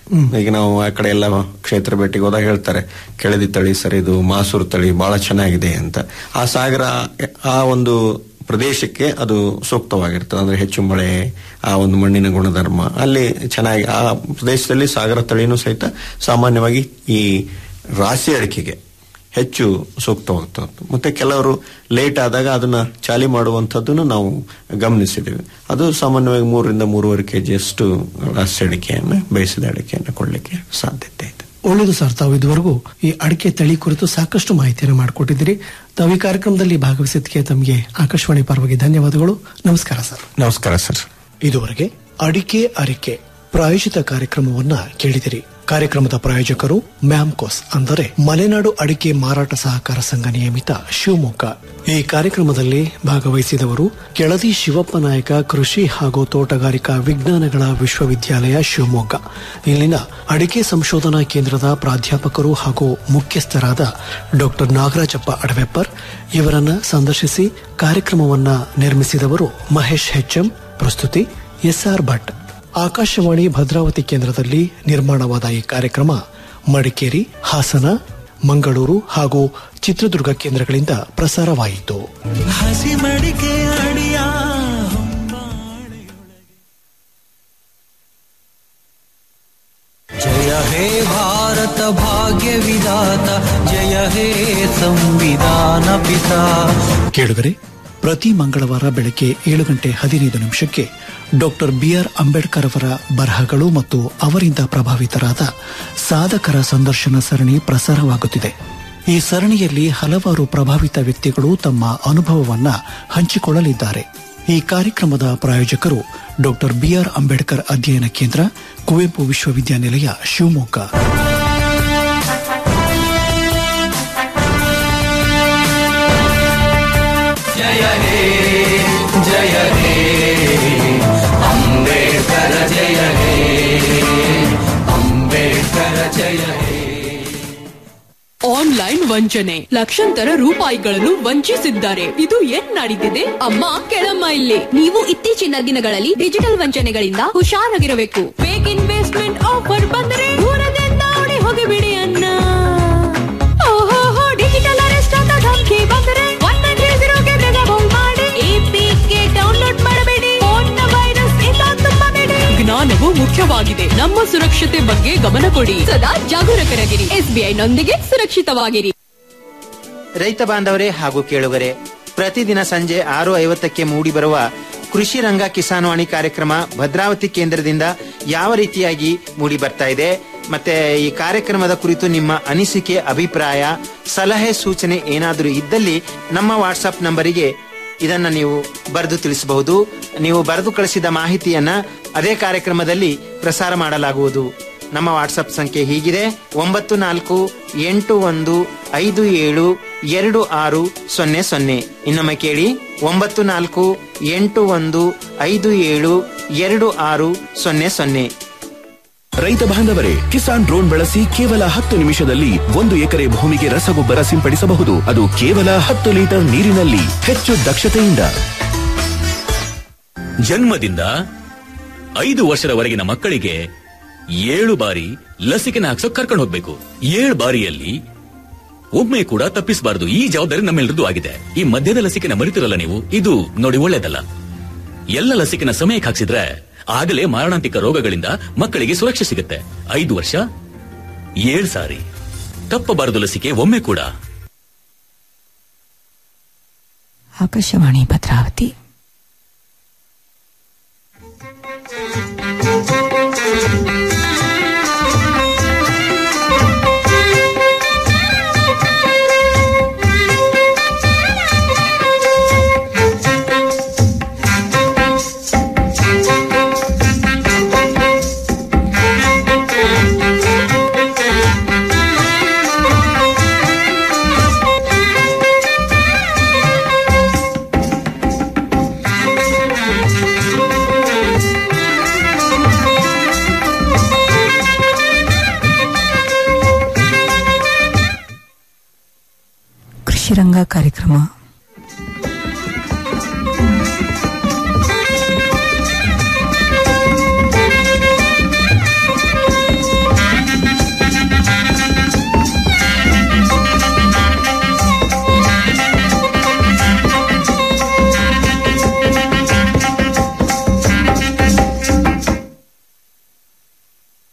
ಈಗ ನಾವು ಆ ಕಡೆ ಎಲ್ಲ ಕ್ಷೇತ್ರ ಭೇಟಿಗೆ ಹೋದಾಗ ಹೇಳ್ತಾರೆ ಕೆಳದಿ ತಳಿ ಸರ್ ಇದು ಮಾಸೂರು ತಳಿ ಬಹಳ ಚೆನ್ನಾಗಿದೆ ಅಂತ ಆ ಸಾಗರ ಆ ಒಂದು ಪ್ರದೇಶಕ್ಕೆ ಅದು ಸೂಕ್ತವಾಗಿರ್ತದೆ ಅಂದ್ರೆ ಹೆಚ್ಚು ಮಳೆ ಆ ಒಂದು ಮಣ್ಣಿನ ಗುಣಧರ್ಮ ಅಲ್ಲಿ ಚೆನ್ನಾಗಿ ಆ ಪ್ರದೇಶದಲ್ಲಿ ಸಾಗರ ತಳಿನೂ ಸಹಿತ ಸಾಮಾನ್ಯವಾಗಿ ಈ ರಾಶಿ ಅಡಿಕೆಗೆ ಹೆಚ್ಚು ಸೂಕ್ತವಾಗ್ತದೆ ಮತ್ತೆ ಕೆಲವರು ಲೇಟ್ ಆದಾಗ ಅದನ್ನ ಚಾಲಿ ಮಾಡುವಂಥದ್ದನ್ನು ನಾವು ಗಮನಿಸಿದ್ದೇವೆ ಅದು ಸಾಮಾನ್ಯವಾಗಿ ಮೂರರಿಂದ ಮೂರುವರೆ ಕೆಜಿ ಅಷ್ಟು ರಾಸಿ ಅಡಿಕೆಯನ್ನು ಬೇಯಿಸಿದ ಅಡಿಕೆಯನ್ನು ಕೊಡ್ಲಿಕ್ಕೆ ಸಾಧ್ಯತೆ ಇದೆ ಒಳ್ಳೆಯದು ಸರ್ ತಾವು ಇದುವರೆಗೂ ಈ ಅಡಿಕೆ ತಳಿ ಕುರಿತು ಸಾಕಷ್ಟು ಮಾಹಿತಿಯನ್ನು ಮಾಡಿಕೊಟ್ಟಿದ್ದೀರಿ ತಾವು ಈ ಕಾರ್ಯಕ್ರಮದಲ್ಲಿ ಭಾಗವಹಿಸಿದ್ದಕ್ಕೆ ತಮಗೆ ಆಕಾಶವಾಣಿ ಪರವಾಗಿ ಧನ್ಯವಾದಗಳು ನಮಸ್ಕಾರ ಸರ್ ನಮಸ್ಕಾರ ಸರ್ ಇದುವರೆಗೆ ಅಡಿಕೆ ಅರಿಕೆ ಪ್ರಾಯೋಜಿತ ಕಾರ್ಯಕ್ರಮವನ್ನ ಕೇಳಿದಿರಿ ಕಾರ್ಯಕ್ರಮದ ಪ್ರಾಯೋಜಕರು ಮ್ಯಾಮ್ಕೋಸ್ ಅಂದರೆ ಮಲೆನಾಡು ಅಡಿಕೆ ಮಾರಾಟ ಸಹಕಾರ ಸಂಘ ನಿಯಮಿತ ಶಿವಮೊಗ್ಗ ಈ ಕಾರ್ಯಕ್ರಮದಲ್ಲಿ ಭಾಗವಹಿಸಿದವರು ಕೆಳದಿ ಶಿವಪ್ಪ ನಾಯಕ ಕೃಷಿ ಹಾಗೂ ತೋಟಗಾರಿಕಾ ವಿಜ್ಞಾನಗಳ ವಿಶ್ವವಿದ್ಯಾಲಯ ಶಿವಮೊಗ್ಗ ಇಲ್ಲಿನ ಅಡಿಕೆ ಸಂಶೋಧನಾ ಕೇಂದ್ರದ ಪ್ರಾಧ್ಯಾಪಕರು ಹಾಗೂ ಮುಖ್ಯಸ್ಥರಾದ ಡಾಕ್ಟರ್ ನಾಗರಾಜಪ್ಪ ಅಡವೆಪ್ಪರ್ ಇವರನ್ನ ಸಂದರ್ಶಿಸಿ ಕಾರ್ಯಕ್ರಮವನ್ನ ನಿರ್ಮಿಸಿದವರು ಮಹೇಶ್ ಹೆಚ್ಎಂ ಪ್ರಸ್ತುತಿ ಎಸ್ಆರ್ ಭಟ್ ಆಕಾಶವಾಣಿ ಭದ್ರಾವತಿ ಕೇಂದ್ರದಲ್ಲಿ ನಿರ್ಮಾಣವಾದ ಈ ಕಾರ್ಯಕ್ರಮ ಮಡಿಕೇರಿ ಹಾಸನ ಮಂಗಳೂರು ಹಾಗೂ ಚಿತ್ರದುರ್ಗ ಕೇಂದ್ರಗಳಿಂದ ಪ್ರಸಾರವಾಯಿತು ಹಸಿ ಮಡಿಕೆ ಅಡಿಯ ಹೊಂಬಾಳೆಯೊಳಗೆ. ಜಯ ಹೇ ಭಾರತ ಭಾಗ್ಯ ವಿಧಾತ ಜಯ ಹೇ ಸಂವಿಧಾನ ಪಿತಾ ಕೇಳುಗರೆ ಪ್ರತಿ ಮಂಗಳವಾರ ಬೆಳಗ್ಗೆ ಏಳು ಗಂಟೆ ಹದಿನೈದು ನಿಮಿಷಕ್ಕೆ ಡಾಕ್ಟರ್ ಬಿಆರ್ ಅಂಬೇಡ್ಕರ್ ಅವರ ಬರಹಗಳು ಮತ್ತು ಅವರಿಂದ ಪ್ರಭಾವಿತರಾದ ಸಾಧಕರ ಸಂದರ್ಶನ ಸರಣಿ ಪ್ರಸಾರವಾಗುತ್ತಿದೆ ಈ ಸರಣಿಯಲ್ಲಿ ಹಲವಾರು ಪ್ರಭಾವಿತ ವ್ಯಕ್ತಿಗಳು ತಮ್ಮ ಅನುಭವವನ್ನ ಹಂಚಿಕೊಳ್ಳಲಿದ್ದಾರೆ ಈ ಕಾರ್ಯಕ್ರಮದ ಪ್ರಾಯೋಜಕರು ಡಾಕ್ಟರ್ ಬಿಆರ್ ಅಂಬೇಡ್ಕರ್ ಅಧ್ಯಯನ ಕೇಂದ್ರ ಕುವೆಂಪು ವಿಶ್ವವಿದ್ಯಾನಿಲಯ ಶಿವಮೊಗ್ಗ ಜಯ ಹೇ ಜಯ ಹೇ ಅಂಬೇಡ್ಕರ ಜಯ ಹೇ ಅಂಬೇಡ್ಕರ ಜಯ ಹೇ ಆನ್ಲೈನ್ ವಂಚನೆ ಲಕ್ಷಾಂತರ ರೂಪಾಯಿಗಳನ್ನು ವಂಚಿಸಿದ್ದಾರೆ ಇದು ಏನ್ ನಡೀತಿದೆ ಅಮ್ಮ ಕೆಳಮ್ಮ ಇಲ್ಲಿ ನೀವು ಇತ್ತೀಚಿನ ದಿನಗಳಲ್ಲಿ ಡಿಜಿಟಲ್ ವಂಚನೆಗಳಿಂದ ಹುಷಾರಾಗಿರಬೇಕು ಫೇಕ್ ಇನ್ವೆಸ್ಟ್ಮೆಂಟ್ ಆಫರ್ ಬಂದರೆ ದೂರದಿಂದ ಓಡಿ ಹೋಗಿಬಿಡಿ ಅನ್ನ ಓಹೋ ಡಿಜಿಟಲ್ ಅರೆಸ್ಟ್ ಅಂತ ಧಮಕಿ ಬಂದರೆ ಒನ್ ನೈನ್ ತ್ರೀ ಜೀರೋಗೆ ಬೇಗ ಫೋನ್ ಮಾಡಿ ಎಪಿಕೆ ಡೌನ್ಲೋಡ್ ಮಾಡಬೇಡಿ ಫೋನ್ನ ವೈರಸ್ ಇಂದ ತುಂಬಬೇಡಿ ಜ್ಞಾನವು ಮುಖ್ಯವಾಗಿದೆ ನಮ್ಮ ಸುರಕ್ಷತೆ ಬಗ್ಗೆ ಗಮನ ಕೊಡಿ ಸದಾ ಜಾಗರೂಕರಾಗಿರಿ ಎಸ್ಬಿಐ ನೊಂದಿಗೆ ಸುರಕ್ಷಿತವಾಗಿರಿ ರೈತ ಬಾಂಧವರೇ ಹಾಗೂ ಕೇಳುಗರೆ ಪ್ರತಿದಿನ ಸಂಜೆ ಆರು ಐವತ್ತಕ್ಕೆ ಮೂಡಿಬರುವ ಕೃಷಿ ರಂಗ ಕಿಸಾನ್ವಾಣಿ ಕಾರ್ಯಕ್ರಮ ಭದ್ರಾವತಿ ಕೇಂದ್ರದಿಂದ ಯಾವ ರೀತಿಯಾಗಿ ಮೂಡಿ ಬರ್ತಾ ಇದೆ ಮತ್ತೆ ಈ ಕಾರ್ಯಕ್ರಮದ ಕುರಿತು ನಿಮ್ಮ ಅನಿಸಿಕೆ ಅಭಿಪ್ರಾಯ ಸಲಹೆ ಸೂಚನೆ ಏನಾದರೂ ಇದ್ದಲ್ಲಿ ನಮ್ಮ ವಾಟ್ಸಪ್ ನಂಬರಿಗೆ ಇದನ್ನ ನೀವು ಬರೆದು ತಿಳಿಸಬಹುದು ನೀವು ಬರೆದು ಕಳಿಸಿದ ಮಾಹಿತಿಯನ್ನ ಅದೇ ಕಾರ್ಯಕ್ರಮದಲ್ಲಿ ಪ್ರಸಾರ ಮಾಡಲಾಗುವುದು ನಮ್ಮ ವಾಟ್ಸಪ್ ಸಂಖ್ಯೆ ಹೀಗಿದೆ ಒಂಬತ್ತು ನಾಲ್ಕು ಎಂಟು ಒಂದು ಐದು ಏಳು ಎರಡು ಆರು ಸೊನ್ನೆ ಸೊನ್ನೆ ಇನ್ನೊಮ್ಮೆ ಕೇಳಿ ಒಂಬತ್ತು ನಾಲ್ಕು ಎಂಟು ಒಂದು ಐದು ಏಳು ಎರಡು ಆರು ಸೊನ್ನೆ ಸೊನ್ನೆ ರೈತ ಬಾಂಧವರೇ ಕಿಸಾನ್ ಡ್ರೋನ್ ಬಳಸಿ ಕೇವಲ ಹತ್ತು ನಿಮಿಷದಲ್ಲಿ ಒಂದು ಎಕರೆ ಭೂಮಿಗೆ ರಸಗೊಬ್ಬರ ಸಿಂಪಡಿಸಬಹುದು ಅದು ಕೇವಲ ಹತ್ತು ಲೀಟರ್ ನೀರಿನಲ್ಲಿ ಹೆಚ್ಚು ದಕ್ಷತೆಯಿಂದ ಜನ್ಮದಿಂದ ಐದು ವರ್ಷದವರೆಗಿನ ಮಕ್ಕಳಿಗೆ ಏಳು ಬಾರಿ ಲಸಿಕೆನ ಹಾಕ್ಸೋ ಕರ್ಕೊಂಡು ಹೋಗ್ಬೇಕು ಏಳು ಬಾರಿಯಲ್ಲಿ ಒಮ್ಮೆ ಕೂಡ ತಪ್ಪಿಸಬಾರದು ಈ ಜವಾಬ್ದಾರಿ ನಮ್ಮೆಲ್ಲರದು ಆಗಿದೆ ಈ ಮಧ್ಯದ ಲಸಿಕೆನ ಮರಿತಿರಲ್ಲ ನೀವು ಇದು ನೋಡಿ ಒಳ್ಳೇದಲ್ಲ ಎಲ್ಲ ಲಸಿಕೆನ ಸಮಯಕ್ಕೆ ಹಾಕ್ಸಿದ್ರೆ ಆಗಲೇ ಮಾರಣಾಂತಿಕ ರೋಗಗಳಿಂದ ಮಕ್ಕಳಿಗೆ ಸುರಕ್ಷೆ ಸಿಗುತ್ತೆ ಐದು ವರ್ಷ ಏಳು ಸಾರಿ ತಪ್ಪಬಾರದು ಲಸಿಕೆ ಒಮ್ಮೆ ಕೂಡ ಆಕಾಶವಾಣಿ ಭದ್ರಾವತಿ ಕೃಷಿ ರಂಗ ಕಾರ್ಯಕ್ರಮ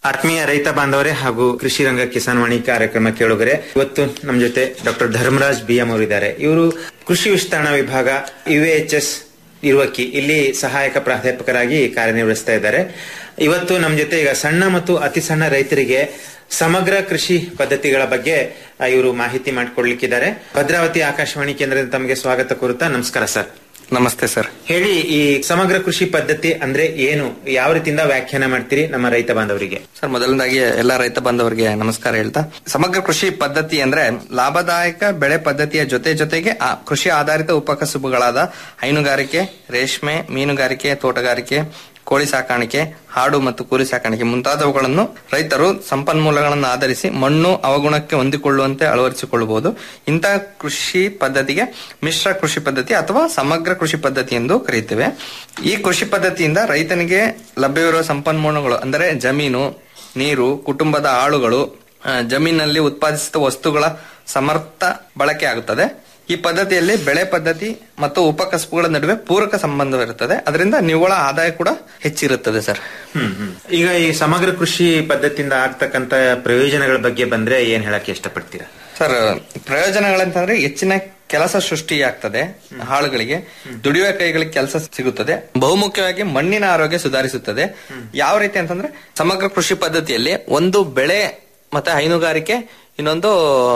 ಆತ್ಮೀಯ ರೈತ ಬಾಂಧವರೇ ಹಾಗೂ ಕೃಷಿ ರಂಗ ಕಿಸಾನ್ ವಾಣಿ ಕಾರ್ಯಕ್ರಮ ಕೇಳುಗರೆ ಇವತ್ತು ನಮ್ಮ ಜೊತೆ ಡಾಕ್ಟರ್ ಧರ್ಮರಾಜ್ ಬಿ ಎಂ ಅವರಿದ್ದಾರೆ ಇವರು ಕೃಷಿ ವಿಸ್ತರಣಾ ವಿಭಾಗ ಯುಎಎಚ್ಎಸ್ ಇರುವಕ್ಕಿ ಇಲ್ಲಿ ಸಹಾಯಕ ಪ್ರಾಧ್ಯಾಪಕರಾಗಿ ಕಾರ್ಯನಿರ್ವಹಿಸ್ತಾ ಇದ್ದಾರೆ ಇವತ್ತು ನಮ್ಮ ಜೊತೆ ಈಗ ಸಣ್ಣ ಮತ್ತು ಅತಿ ಸಣ್ಣ ರೈತರಿಗೆ ಸಮಗ್ರ ಕೃಷಿ ಪದ್ಧತಿಗಳ ಬಗ್ಗೆ ಆ, ಇವರು ಮಾಹಿತಿ ಮಾಡಿಕೊಡ್ಲಿಕ್ಕಿದ್ದಾರೆ ಭದ್ರಾವತಿ ಆಕಾಶವಾಣಿ ಕೇಂದ್ರದಿಂದ ತಮಗೆ ಸ್ವಾಗತ ಕೋರುತ್ತಾ ನಮಸ್ಕಾರ ಸರ್ ನಮಸ್ತೆ ಸರ್ ಹೇಳಿ ಈ ಸಮಗ್ರ ಕೃಷಿ ಪದ್ಧತಿ ಅಂದ್ರೆ ಏನು ಯಾವ ರೀತಿಯಿಂದ ವ್ಯಾಖ್ಯಾನ ಮಾಡ್ತೀರಿ ನಮ್ಮ ರೈತ ಬಾಂಧವರಿಗೆ ಸರ್ ಮೊದಲನೇದಾಗಿ ಎಲ್ಲ ರೈತ ಬಾಂಧವರಿಗೆ ನಮಸ್ಕಾರ ಹೇಳ್ತಾ ಸಮಗ್ರ ಕೃಷಿ ಪದ್ಧತಿ ಅಂದ್ರೆ ಲಾಭದಾಯಕ ಬೆಳೆ ಪದ್ಧತಿಯ ಜೊತೆ ಜೊತೆಗೆ ಆ ಕೃಷಿ ಆಧಾರಿತ ಉಪಕಸುಬುಗಳಾದ ಹೈನುಗಾರಿಕೆ ರೇಷ್ಮೆ ಮೀನುಗಾರಿಕೆ ತೋಟಗಾರಿಕೆ ಕೋಳಿ ಸಾಕಾಣಿಕೆ ಹಾಡು ಮತ್ತು ಕುರಿ ಸಾಕಾಣಿಕೆ ಮುಂತಾದವುಗಳನ್ನು ರೈತರು ಸಂಪನ್ಮೂಲಗಳನ್ನು ಆಧರಿಸಿ ಮಣ್ಣು ಅವಗುಣಕ್ಕೆ ಹೊಂದಿಕೊಳ್ಳುವಂತೆ ಅಳವಡಿಸಿಕೊಳ್ಳಬಹುದು ಇಂತಹ ಕೃಷಿ ಪದ್ಧತಿಗೆ ಮಿಶ್ರ ಕೃಷಿ ಪದ್ಧತಿ ಅಥವಾ ಸಮಗ್ರ ಕೃಷಿ ಪದ್ಧತಿ ಎಂದು ಕರೆಯುತ್ತೇವೆ ಈ ಕೃಷಿ ಪದ್ಧತಿಯಿಂದ ರೈತನಿಗೆ ಲಭ್ಯವಿರುವ ಸಂಪನ್ಮೂಲಗಳು ಅಂದರೆ ಜಮೀನು ನೀರು ಕುಟುಂಬದ ಆಳುಗಳು ಆ, ಜಮೀನಿನಲ್ಲಿ ಉತ್ಪಾದಿಸಿದ ವಸ್ತುಗಳ ಸಮರ್ಥ ಬಳಕೆ ಆಗುತ್ತದೆ ಈ ಪದ್ಧತಿಯಲ್ಲಿ ಬೆಳೆ ಪದ್ಧತಿ ಮತ್ತು ಉಪಕಸಬುಗಳ ನಡುವೆ ಪೂರಕ ಸಂಬಂಧವಿರುತ್ತದೆ ಅದರಿಂದ ನಿವ್ವಳ ಆದಾಯ ಕೂಡ ಹೆಚ್ಚಿರುತ್ತದೆ ಸರ್ ಹ್ಮ್ ಹ್ಮ್. ಈಗ ಈ ಸಮಗ್ರ ಕೃಷಿ ಪದ್ಧತಿಯಿಂದ ಆಗ್ತಕ್ಕಂತ ಪ್ರಯೋಜನಗಳ ಬಗ್ಗೆ ಬಂದ್ರೆ ಏನ್ ಹೇಳಕ್ಕೆ ಇಷ್ಟಪಡ್ತೀರಾ ಸರ್ ಪ್ರಯೋಜನಗಳಂತಂದ್ರೆ ಹೆಚ್ಚಿನ ಕೆಲಸ ಸೃಷ್ಟಿಯಾಗ್ತದೆ ಆಳುಗಳಿಗೆ ದುಡಿಯುವ ಕೈಗಳಿಗೆ ಕೆಲಸ ಸಿಗುತ್ತದೆ ಬಹುಮುಖ್ಯವಾಗಿ ಮಣ್ಣಿನ ಆರೋಗ್ಯ ಸುಧಾರಿಸುತ್ತದೆ ಯಾವ ರೀತಿ ಅಂತಂದ್ರೆ ಸಮಗ್ರ ಕೃಷಿ ಪದ್ಧತಿಯಲ್ಲಿ ಒಂದು ಬೆಳೆ ಮತ್ತೆ ಹೈನುಗಾರಿಕೆ ಇನ್ನೊಂದು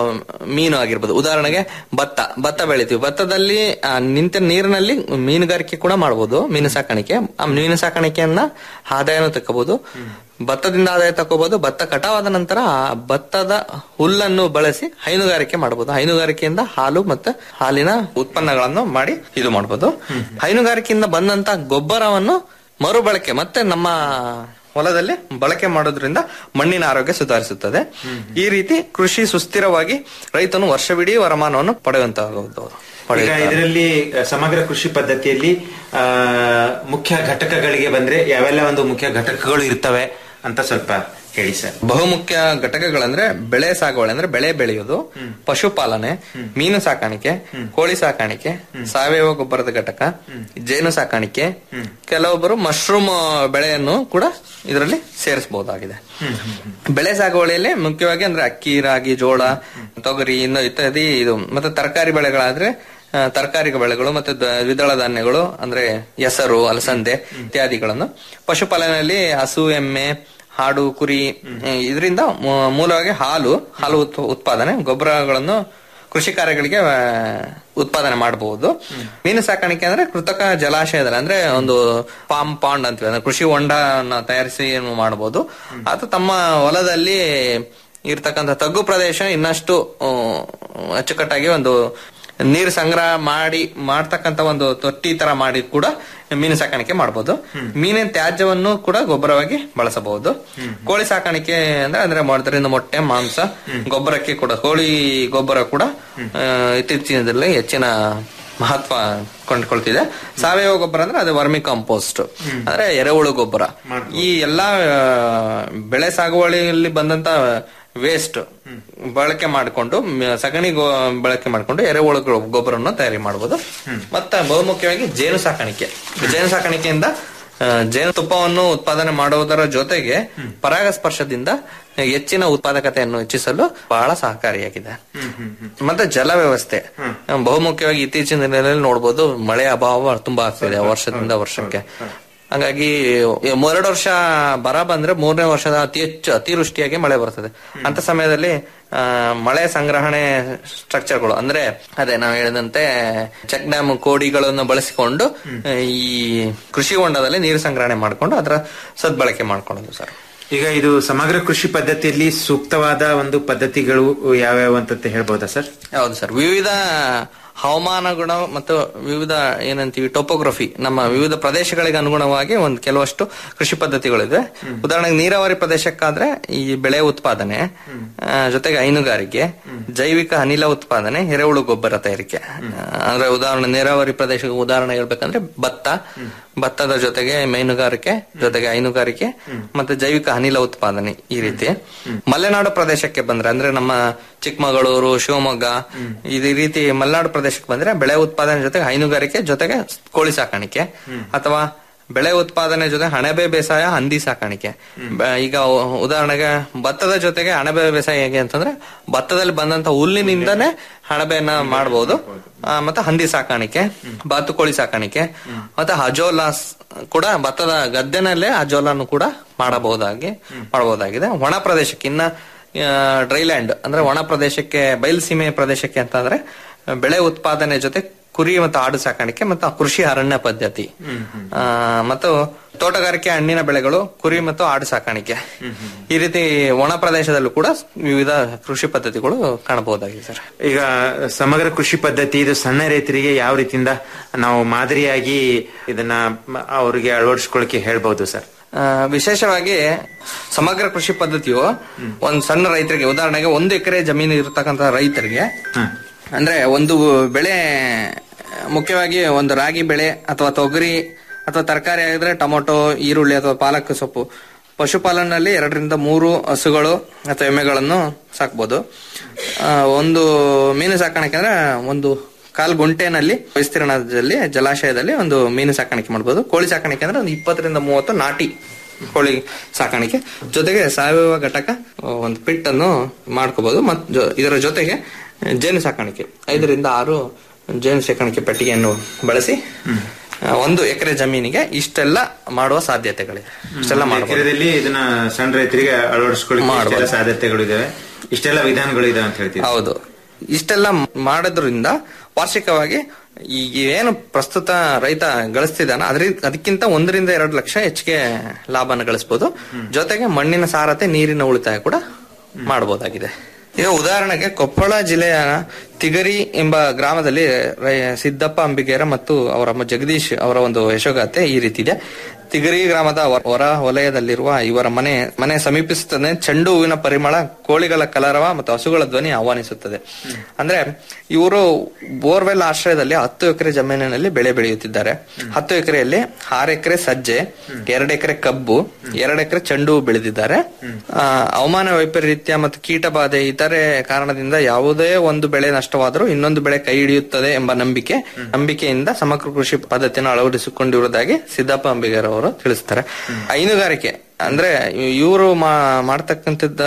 ಮೀನು ಆಗಿರ್ಬೋದು ಉದಾಹರಣೆಗೆ ಭತ್ತ ಭತ್ತ ಬೆಳಿತೀವಿ ಭತ್ತದಲ್ಲಿ ಆ, ನಿಂತ ನೀರಿನಲ್ಲಿ ಮೀನುಗಾರಿಕೆ ಕೂಡ ಮಾಡಬಹುದು ಮೀನು ಸಾಕಾಣಿಕೆ ಆ ಮೀನು ಸಾಕಾಣಿಕೆಯನ್ನ ಆದಾಯನೂ ತಕ್ಕೋಬಹುದು ಭತ್ತದಿಂದ ಆದಾಯ ತಕ್ಕೋಬಹುದು ಭತ್ತ ಕಟಾವಾದ ನಂತರ ಆ ಭತ್ತದ ಹುಲ್ಲನ್ನು ಬಳಸಿ ಹೈನುಗಾರಿಕೆ ಮಾಡಬಹುದು ಹೈನುಗಾರಿಕೆಯಿಂದ ಹಾಲು ಮತ್ತು ಹಾಲಿನ ಉತ್ಪನ್ನಗಳನ್ನು ಮಾಡಿ ಇದು ಮಾಡಬಹುದು ಹೈನುಗಾರಿಕೆಯಿಂದ ಬಂದಂತ ಗೊಬ್ಬರವನ್ನು ಮರುಬಳಕೆ ಮತ್ತೆ ನಮ್ಮ ಹೊಲದಲ್ಲಿ ಬಳಕೆ ಮಾಡೋದ್ರಿಂದ ಮಣ್ಣಿನ ಆರೋಗ್ಯ ಸುಧಾರಿಸುತ್ತದೆ ಈ ರೀತಿ ಕೃಷಿ ಸುಸ್ಥಿರವಾಗಿ ರೈತನು ವರ್ಷವಿಡೀ ವರಮಾನವನ್ನು ಪಡೆಯುವಂತಾಗುವುದು ಈಗ ಪಡೆಯುತ್ತಾರೆ. ಇದರಲ್ಲಿ ಆ, ಸಮಗ್ರ ಕೃಷಿ ಪದ್ಧತಿಯಲ್ಲಿ ಆ, ಮುಖ್ಯ ಘಟಕಗಳಿಗೆ ಬಂದ್ರೆ ಯಾವೆಲ್ಲ ಒಂದು ಮುಖ್ಯ ಘಟಕಗಳು ಇರ್ತವೆ ಅಂತ ಸ್ವಲ್ಪ ಹೇಳಿ ಸರ್ ಬಹುಮುಖ್ಯ ಘಟಕಗಳಂದ್ರೆ ಬೆಳೆ ಸಾಗುವಳಿ ಅಂದ್ರೆ ಬೆಳೆ ಬೆಳೆಯೋದು ಪಶುಪಾಲನೆ ಮೀನು ಸಾಕಾಣಿಕೆ ಕೋಳಿ ಸಾಕಾಣಿಕೆ ಸಾವಯವ ಗೊಬ್ಬರದ ಘಟಕ ಜೇನು ಸಾಕಾಣಿಕೆ ಕೆಲವೊಬ್ಬರು ಮಶ್ರೂಮ್ ಬೆಳೆಯನ್ನು ಕೂಡ ಇದರಲ್ಲಿ ಸೇರಿಸಬಹುದಾಗಿದೆ ಬೆಳೆ ಸಾಗುವಳಿಯಲ್ಲಿ ಮುಖ್ಯವಾಗಿ ಅಂದ್ರೆ ಅಕ್ಕಿ ರಾಗಿ ಜೋಳ ತೊಗರಿ ಇನ್ನು ಇತ್ಯಾದಿ ಇದು ಮತ್ತೆ ತರಕಾರಿ ಬೆಳೆಗಳಾದ್ರೆ ಆ, ತರಕಾರಿ ಬೆಳೆಗಳು ಮತ್ತೆ ದ- ದ್ವಿದಳ ಧಾನ್ಯಗಳು ಅಂದ್ರೆ ಹೆಸರು ಅಲಸಂದೆ ಇತ್ಯಾದಿಗಳನ್ನು ಪಶುಪಾಲನೆಯಲ್ಲಿ ಹಸು ಎಮ್ಮೆ ಹಾಡು ಕುರಿ ಇದರಿಂದ ಮೂಲವಾಗಿ ಹಾಲು ಹಾಲು ಉತ್- ಉತ್ಪಾದನೆ ಗೊಬ್ಬರಗಳನ್ನು ಕೃಷಿ ಕಾರ್ಯಗಳಿಗೆ ಆ, ಉತ್ಪಾದನೆ ಮಾಡಬಹುದು ಮೀನು ಸಾಕಾಣಿಕೆ ಅಂದ್ರೆ ಕೃತಕ ಜಲಾಶಯದಲ್ಲಿ ಅಂದ್ರೆ ಒಂದು ಫಾರ್ಮ್ ಪಾಂಡ್ ಅಂತೀವಿ ಅಂದ್ರೆ ಕೃಷಿ ಹೊಂಡನ ತಯಾರಿಸಿ ಮಾಡಬಹುದು ಅಥವಾ ತಮ್ಮ ಹೊಲದಲ್ಲಿ ಇರ್ತಕ್ಕಂಥ ತಗ್ಗು ಪ್ರದೇಶ ಇನ್ನಷ್ಟು ಆ, ಅಚ್ಚುಕಟ್ಟಾಗಿ ಒಂದು ನೀರು ಸಂಗ್ರಹ ಮಾಡಿ ಮಾಡ್ತಕ್ಕಂತ ಒಂದು ತೊಟ್ಟಿ ತರ ಮಾಡಿ ಕೂಡ ಮೀನು ಸಾಕಾಣಿಕೆ ಮಾಡಬಹುದು ಮೀನಿನ ತ್ಯಾಜ್ಯವನ್ನು ಕೂಡ ಗೊಬ್ಬರವಾಗಿ ಬಳಸಬಹುದು ಕೋಳಿ ಸಾಕಾಣಿಕೆ ಅಂದ್ರೆ ಅಂದ್ರೆ ಮಾಡೋದ್ರಿಂದ ಮೊಟ್ಟೆ ಮಾಂಸ ಗೊಬ್ಬರಕ್ಕೆ ಕೂಡ ಕೋಳಿ ಗೊಬ್ಬರ ಕೂಡ ಆ, ಇತ್ತೀಚಿನ ದಿನದಲ್ಲಿ ಹೆಚ್ಚಿನ ಮಹತ್ವ ಕೊಂಡ್ಕೊಳ್ತಿದೆ ಸಾವಯವ ಗೊಬ್ಬರ ಅಂದ್ರೆ ಅದು ವರ್ಮಿ ಕಾಂಪೋಸ್ಟ್ ಅಂದ್ರೆ ಎರೆಹುಳು ಗೊಬ್ಬರ ಈ ಎಲ್ಲಾ ಆ, ಬೆಳೆ ಸಾಗುವಳಿಯಲ್ಲಿ ಬಂದಂತ ವೇಸ್ಟ್ ಬಳಕೆ ಮಾಡಿಕೊಂಡು ಸಗಣಿ ಗೋ- ಬಳಕೆ ಮಾಡಿಕೊಂಡು ಎರೆಹುಳು ಗೊ- ಗೊಬ್ಬರವನ್ನು ತಯಾರಿ ಮಾಡಬಹುದು ಮತ್ತೆ ಬಹುಮುಖ್ಯವಾಗಿ ಜೇನು ಸಾಕಾಣಿಕೆ ಜೇನು ಸಾಕಾಣಿಕೆಯಿಂದ ಆ, ಜೇನುತುಪ್ಪವನ್ನು ಉತ್ಪಾದನೆ ಮಾಡುವುದರ ಜೊತೆಗೆ ಪರಾಗಸ್ಪರ್ಶದಿಂದ ಹೆಚ್ಚಿನ ಉತ್ಪಾದಕತೆಯನ್ನು ಹೆಚ್ಚಿಸಲು ಬಹಳ ಸಹಕಾರಿಯಾಗಿದೆ ಮತ್ತೆ ಜಲ ವ್ಯವಸ್ಥೆ ಬಹುಮುಖ್ಯವಾಗಿ ಇತ್ತೀಚಿನ ದಿನಗಳಲ್ಲಿ ನೋಡಬಹುದು ಮಳೆ ಅಭಾವ ತುಂಬಾ ಆಗ್ತಿದೆ ವರ್ಷದಿಂದ ವರ್ಷಕ್ಕೆ ಹಂಗಾಗಿ ಎರಡು ವರ್ಷ ಬರ ಬಂದ್ರೆ ಮೂರನೇ ವರ್ಷದ ಅತಿ ಹೆಚ್ಚು ಅತಿವೃಷ್ಟಿಯಾಗಿ ಮಳೆ ಬರ್ತದೆ ಅಂತ ಸಮಯದಲ್ಲಿ ಆ, ಮಳೆ ಸಂಗ್ರಹಣೆ ಸ್ಟ್ರಕ್ಚರ್ಗಳು ಅಂದ್ರೆ ಅದೇ ನಾವು ಹೇಳಿದಂತೆ ಚೆಕ್ ಡ್ಯಾಮ್ ಕೋಡಿಗಳನ್ನು ಬಳಸಿಕೊಂಡು ಆ, ಈ ಕೃಷಿ ಹೊಂಡದಲ್ಲಿ ನೀರು ಸಂಗ್ರಹಣೆ ಮಾಡ್ಕೊಂಡು ಅದರ ಸದ್ಬಳಕೆ ಮಾಡ್ಕೊಳ್ಳೋದು ಸರ್ ಈಗ ಇದು ಸಮಗ್ರ ಕೃಷಿ ಪದ್ಧತಿಯಲ್ಲಿ ಸೂಕ್ತವಾದ ಒಂದು ಪದ್ಧತಿಗಳು ಯಾವ್ಯಾವ ಅಂತ ಹೇಳ್ಬೋದಾ ಸರ್ ಹೌದು ಸರ್ ವಿವಿಧ ಹವಾಮಾನ ಗುಣ ಮತ್ತು ವಿವಿಧ ಏನಂತೀವಿ ಟೋಪೋಗ್ರಫಿ ನಮ್ಮ ವಿವಿಧ ಪ್ರದೇಶಗಳಿಗೆ ಅನುಗುಣವಾಗಿ ಒಂದು ಕೆಲವಷ್ಟು ಕೃಷಿ ಪದ್ಧತಿಗಳಿವೆ ಉದಾಹರಣೆಗೆ ನೀರಾವರಿ ಪ್ರದೇಶಕ್ಕಾದ್ರೆ ಈ ಬೆಳೆ ಉತ್ಪಾದನೆ ಆ, ಜೊತೆಗೆ ಹೈನುಗಾರಿಕೆ ಜೈವಿಕ ಅನಿಲ ಉತ್ಪಾದನೆ ಎರೆಹುಳು ಗೊಬ್ಬರ ತಯಾರಿಕೆ ಆ, ಅಂದ್ರೆ ಉದಾಹರಣೆ ನೀರಾವರಿ ಪ್ರದೇಶ ಉದಾಹರಣೆ ಹೇಳ್ಬೇಕಂದ್ರೆ ಭತ್ತ ಭತ್ತದ ಜೊತೆಗೆ ಮೀನುಗಾರಿಕೆ ಜೊತೆಗೆ ಹೈನುಗಾರಿಕೆ ಮತ್ತೆ ಜೈವಿಕ ಅನಿಲ ಉತ್ಪಾದನೆ ಈ ರೀತಿ ಮಲೆನಾಡು ಪ್ರದೇಶಕ್ಕೆ ಬಂದ್ರೆ ಅಂದ್ರೆ ನಮ್ಮ ಚಿಕ್ಕಮಗಳೂರು ಶಿವಮೊಗ್ಗ ಇದೇ ರೀತಿ ಮಲೆನಾಡು ಪ್ರದೇಶಕ್ಕೆ ಬಂದ್ರೆ ಬೆಳೆ ಉತ್ಪಾದನೆ ಜೊತೆಗೆ ಹೈನುಗಾರಿಕೆ ಜೊತೆಗೆ ಕೋಳಿ ಸಾಕಾಣಿಕೆ ಅಥವಾ ಬೆಳೆ ಉತ್ಪಾದನೆ ಜೊತೆ ಹಣಬೆ ಬೇಸಾಯ ಹಂದಿ ಸಾಕಾಣಿಕೆ ಬ- ಈಗ ಉ- ಉದಾಹರಣೆಗೆ ಭತ್ತದ ಜೊತೆಗೆ ಅಣಬೆ ಬೇಸಾಯ ಹೇಗೆ ಅಂತಂದ್ರೆ ಭತ್ತದಲ್ಲಿ ಬಂದಂತ ಹುಲ್ಲಿನಿಂದನೇ ಹಣಬೆಯನ್ನ ಮಾಡಬಹುದು ಮತ್ತೆ ಹಂದಿ ಸಾಕಾಣಿಕೆ ಬಾತುಕೋಳಿ ಸಾಕಾಣಿಕೆ ಮತ್ತೆ ಹಜೋಲಾಸ್ ಕೂಡ ಭತ್ತದ ಗದ್ದೆನಲ್ಲೇ ಹಜೋಲಾನು ಕೂಡ ಮಾಡಬಹುದಾಗಿ ಮಾಡಬಹುದಾಗಿದೆ ಒಣ ಪ್ರದೇಶಕ್ಕೆ ಇನ್ನ ಡ್ರೈಲ್ಯಾಂಡ್ ಅಂದ್ರೆ ಒಣ ಪ್ರದೇಶಕ್ಕೆ ಬಯಲುಸೀಮೆ ಪ್ರದೇಶಕ್ಕೆ ಅಂತಂದ್ರೆ ಬೆಳೆ ಉತ್ಪಾದನೆ ಜೊತೆ ಕುರಿ ಮತ್ತು ಆಡು ಸಾಕಾಣಿಕೆ ಮತ್ತು ಕೃಷಿ ಅರಣ್ಯ ಪದ್ಧತಿ ಆ, ಮತ್ತು ತೋಟಗಾರಿಕೆ ಹಣ್ಣಿನ ಬೆಳೆಗಳು ಕುರಿ ಮತ್ತು ಆಡು ಸಾಕಾಣಿಕೆ ಈ ರೀತಿ ಒಣ ಪ್ರದೇಶದಲ್ಲೂ ಕೂಡ ವಿವಿಧ ಕೃಷಿ ಪದ್ಧತಿಗಳು ಕಾಣಬಹುದಾಗಿದೆ ಸರ್ ಈಗ ಸಮಗ್ರ ಕೃಷಿ ಪದ್ಧತಿ ಇದು ಸಣ್ಣ ರೈತರಿಗೆ ಯಾವ ರೀತಿಯಿಂದ ನಾವು ಮಾದರಿಯಾಗಿ ಇದನ್ನ ಮ- ಅವರಿಗೆ ಅಳವಡಿಸ್ಕೊಳ್ಳಿಕ್ಕೆ ಹೇಳ್ಬಹುದು ಸರ್ ಆ, ವಿಶೇಷವಾಗಿ ಸಮಗ್ರ ಕೃಷಿ ಪದ್ಧತಿಯು ಒಂದು ಸಣ್ಣ ರೈತರಿಗೆ ಉದಾಹರಣೆಗೆ ಒಂದು ಎಕರೆ ಜಮೀನು ಇರತಕ್ಕಂತ ರೈತರಿಗೆ ಅಂದ್ರೆ ಒಂದು ಬೆಳೆ ಮುಖ್ಯವಾಗಿ ಒಂದು ರಾಗಿ ಬೆಳೆ ಅಥವಾ ತೊಗರಿ ಅಥವಾ ತರಕಾರಿ ಆಗಿದ್ರೆ ಟೊಮೊಟೊ ಈರುಳ್ಳಿ ಅಥವಾ ಪಾಲಕ್ ಸೊಪ್ಪು ಪಶುಪಾಲನೆಯಲ್ಲಿ ಎರಡರಿಂದ ಮೂರು ಹಸುಗಳು ಅಥವಾ ಎಮ್ಮೆಗಳನ್ನು ಸಾಕ್ಬೋದು ಆ, ಒಂದು ಮೀನು ಸಾಕಾಣಿಕೆ ಅಂದ್ರೆ ಒಂದು ಕಾಲ್ ಗುಂಟೆನಲ್ಲಿ ವಿಸ್ತೀರ್ಣದಲ್ಲಿ ಜಲಾಶಯದಲ್ಲಿ ಒಂದು ಮೀನು ಸಾಕಾಣಿಕೆ ಮಾಡ್ಬೋದು ಕೋಳಿ ಸಾಕಾಣಿಕೆ ಅಂದ್ರೆ ಒಂದು ಇಪ್ಪತ್ತರಿಂದ ಮೂವತ್ತು ನಾಟಿ ಕೋಳಿ ಸಾಕಾಣಿಕೆ ಜೊತೆಗೆ ಸಾವಯವ ಘಟಕ ಆ, ಒಂದು ಪಿಟ್ ಅನ್ನು ಮಾಡ್ಕೋಬಹುದು ಮತ್ತು ಇದರ ಜೊತೆಗೆ ಜೇನು ಸಾಕಾಣಿಕೆ ಐದರಿಂದ ಆರು ಜೇನು ಸಾಕಾಣಿಕೆ ಪೆಟ್ಟಿಗೆಯನ್ನು ಬಳಸಿ ಆ, ಒಂದು ಎಕರೆ ಜಮೀನಿಗೆ ಇಷ್ಟೆಲ್ಲ ಮಾಡುವ ಸಾಧ್ಯತೆಗಳಿದೆ ಇಷ್ಟೆಲ್ಲ ಮಾಡಬಹುದು ಎಕರೆದಲ್ಲಿ ಇದನ್ನ ಸಣ್ಣ ರೈತರಿಗೆ ಅಳವಡಿಸ್ಕೊಳ್ಳಿಕ್ಕೆ ಮಾಡ್ಬೋದು. ಇಷ್ಟೆಲ್ಲ ಸಾಧ್ಯತೆಗಳು ಇದಾವೆ ಇಷ್ಟೆಲ್ಲ ವಿಧಾನಗಳು ಇದಾವೆ ಅಂತ ಹೇಳ್ತೀವಿ ಹೌದು ಇಷ್ಟೆಲ್ಲ ಮಾಡೋದ್ರಿಂದ ವಾರ್ಷಿಕವಾಗಿ ಈಗ ಏನು ಪ್ರಸ್ತುತ ರೈತ ಗಳಿಸ್ತಿದ್ದಾನ ಅದ್ರಿಂದ ಅದಕ್ಕಿಂತ ಒಂದರಿಂದ ಎರಡು ಲಕ್ಷ ಹೆಚ್ಚಿಗೆ ಲಾಭನ ಗಳಿಸಬಹುದು ಜೊತೆಗೆ ಮಣ್ಣಿನ ಸಾರತೆ ನೀರಿನ ಉಳಿತಾಯ ಕೂಡ ಮಾಡಬಹುದಾಗಿದೆ ಈಗ ಉದಾಹರಣೆಗೆ ಕೊಪ್ಪಳ ಜಿಲ್ಲೆಯ ತಿಗರಿ ಎಂಬ ಗ್ರಾಮದಲ್ಲಿ ರೈ- ಸಿದ್ದಪ್ಪ ಅಂಬಿಗೇರ ಮತ್ತು ಅವರ ಅಮ್ಮ ಜಗದೀಶ್ ಅವರ ಒಂದು ಯಶೋಗಾಥೆ ಈ ರೀತಿ ಇದೆ ತಿಗರಿ ಗ್ರಾಮದ ಹೊರ- ಹೊರ ವಲಯದಲ್ಲಿರುವ ಇವರ ಮನೆ ಮನೆ ಸಮೀಪಿಸುತ್ತದೆ ಚೆಂಡು ಹೂವಿನ ಪರಿಮಳ ಕೋಳಿಗಳ ಕಲರವ ಮತ್ತು ಹಸುಗಳ ಧ್ವನಿ ಆಹ್ವಾನಿಸುತ್ತದೆ ಅಂದ್ರೆ ಇವರು ಬೋರ್ವೆಲ್ ಆಶ್ರಯದಲ್ಲಿ ಹತ್ತು ಎಕರೆ ಜಮೀನಿನಲ್ಲಿ ಬೆಳೆ ಬೆಳೆಯುತ್ತಿದ್ದಾರೆ ಹತ್ತು ಎಕರೆಯಲ್ಲಿ ಆರು ಎಕರೆ ಸಜ್ಜೆ ಎರಡು ಎಕರೆ ಕಬ್ಬು ಎರಡು ಎಕರೆ ಚೆಂಡು ಹೂ ಬೆಳೆದಿದ್ದಾರೆ ಆ, ಹವಾಮಾನ ವೈಪರೀತ್ಯ ಮತ್ತು ಕೀಟ ಬಾಧೆ ಇತರೆ ಕಾರಣದಿಂದ ಯಾವುದೇ ಒಂದು ಬೆಳೆ ನಷ್ಟವಾದರೂ ಇನ್ನೊಂದು ಬೆಳೆ ಕೈ ಹಿಡಿಯುತ್ತದೆ ಎಂಬ ನಂಬಿಕೆ ನಂಬಿಕೆಯಿಂದ ಸಮಗ್ರ ಕೃಷಿ ಪದ್ಧತಿಯನ್ನು ಅಳವಡಿಸಿಕೊಂಡಿರುವುದಾಗಿ ಸಿದ್ದಪ್ಪ ಅಂಬಿಗರ್ ಅವರು ತಿಳಿಸ್ತಾರೆ ಹೈನುಗಾರಿಕೆ ಅಂದ್ರೆ ಇವರು ಮಾಡ್ತಕ್ಕಂಥದ್ದ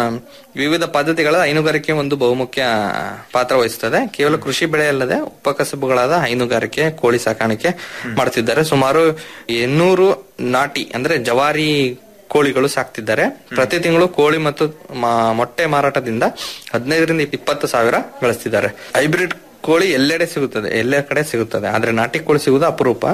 ವಿವಿಧ ಪದ್ಧತಿಗಳ ಹೈನುಗಾರಿಕೆ ಒಂದು ಬಹುಮುಖ್ಯ ಪಾತ್ರ ವಹಿಸುತ್ತದೆ ಕೇವಲ ಕೃಷಿ ಬೆಳೆ ಅಲ್ಲದೆ ಉಪಕಸಬುಗಳಾದ ಹೈನುಗಾರಿಕೆ ಕೋಳಿ ಸಾಕಾಣಿಕೆ ಮಾಡ್ತಿದ್ದಾರೆ ಸುಮಾರು ಎನ್ನೂರು ನಾಟಿ ಅಂದ್ರೆ ಜವಾರಿ ಕೋಳಿಗಳು ಸಾಕ್ತಿದ್ದಾರೆ ಪ್ರತಿ ತಿಂಗಳು ಕೋಳಿ ಮತ್ತು ಮ- ಮೊಟ್ಟೆ ಮಾರಾಟದಿಂದ ಹದಿನೈದರಿಂದ ಇಪ್ಪತ್ತು ಸಾವಿರ ಗಳಿಸ್ತಿದ್ದಾರೆ ಹೈಬ್ರಿಡ್ ಕೋಳಿ ಎಲ್ಲೆಡೆ ಸಿಗುತ್ತದೆ ಎಲ್ಲ ಕಡೆ ಸಿಗುತ್ತದೆ ಆದ್ರೆ ನಾಟಿ ಕೋಳಿ ಸಿಗುವುದು ಅಪರೂಪ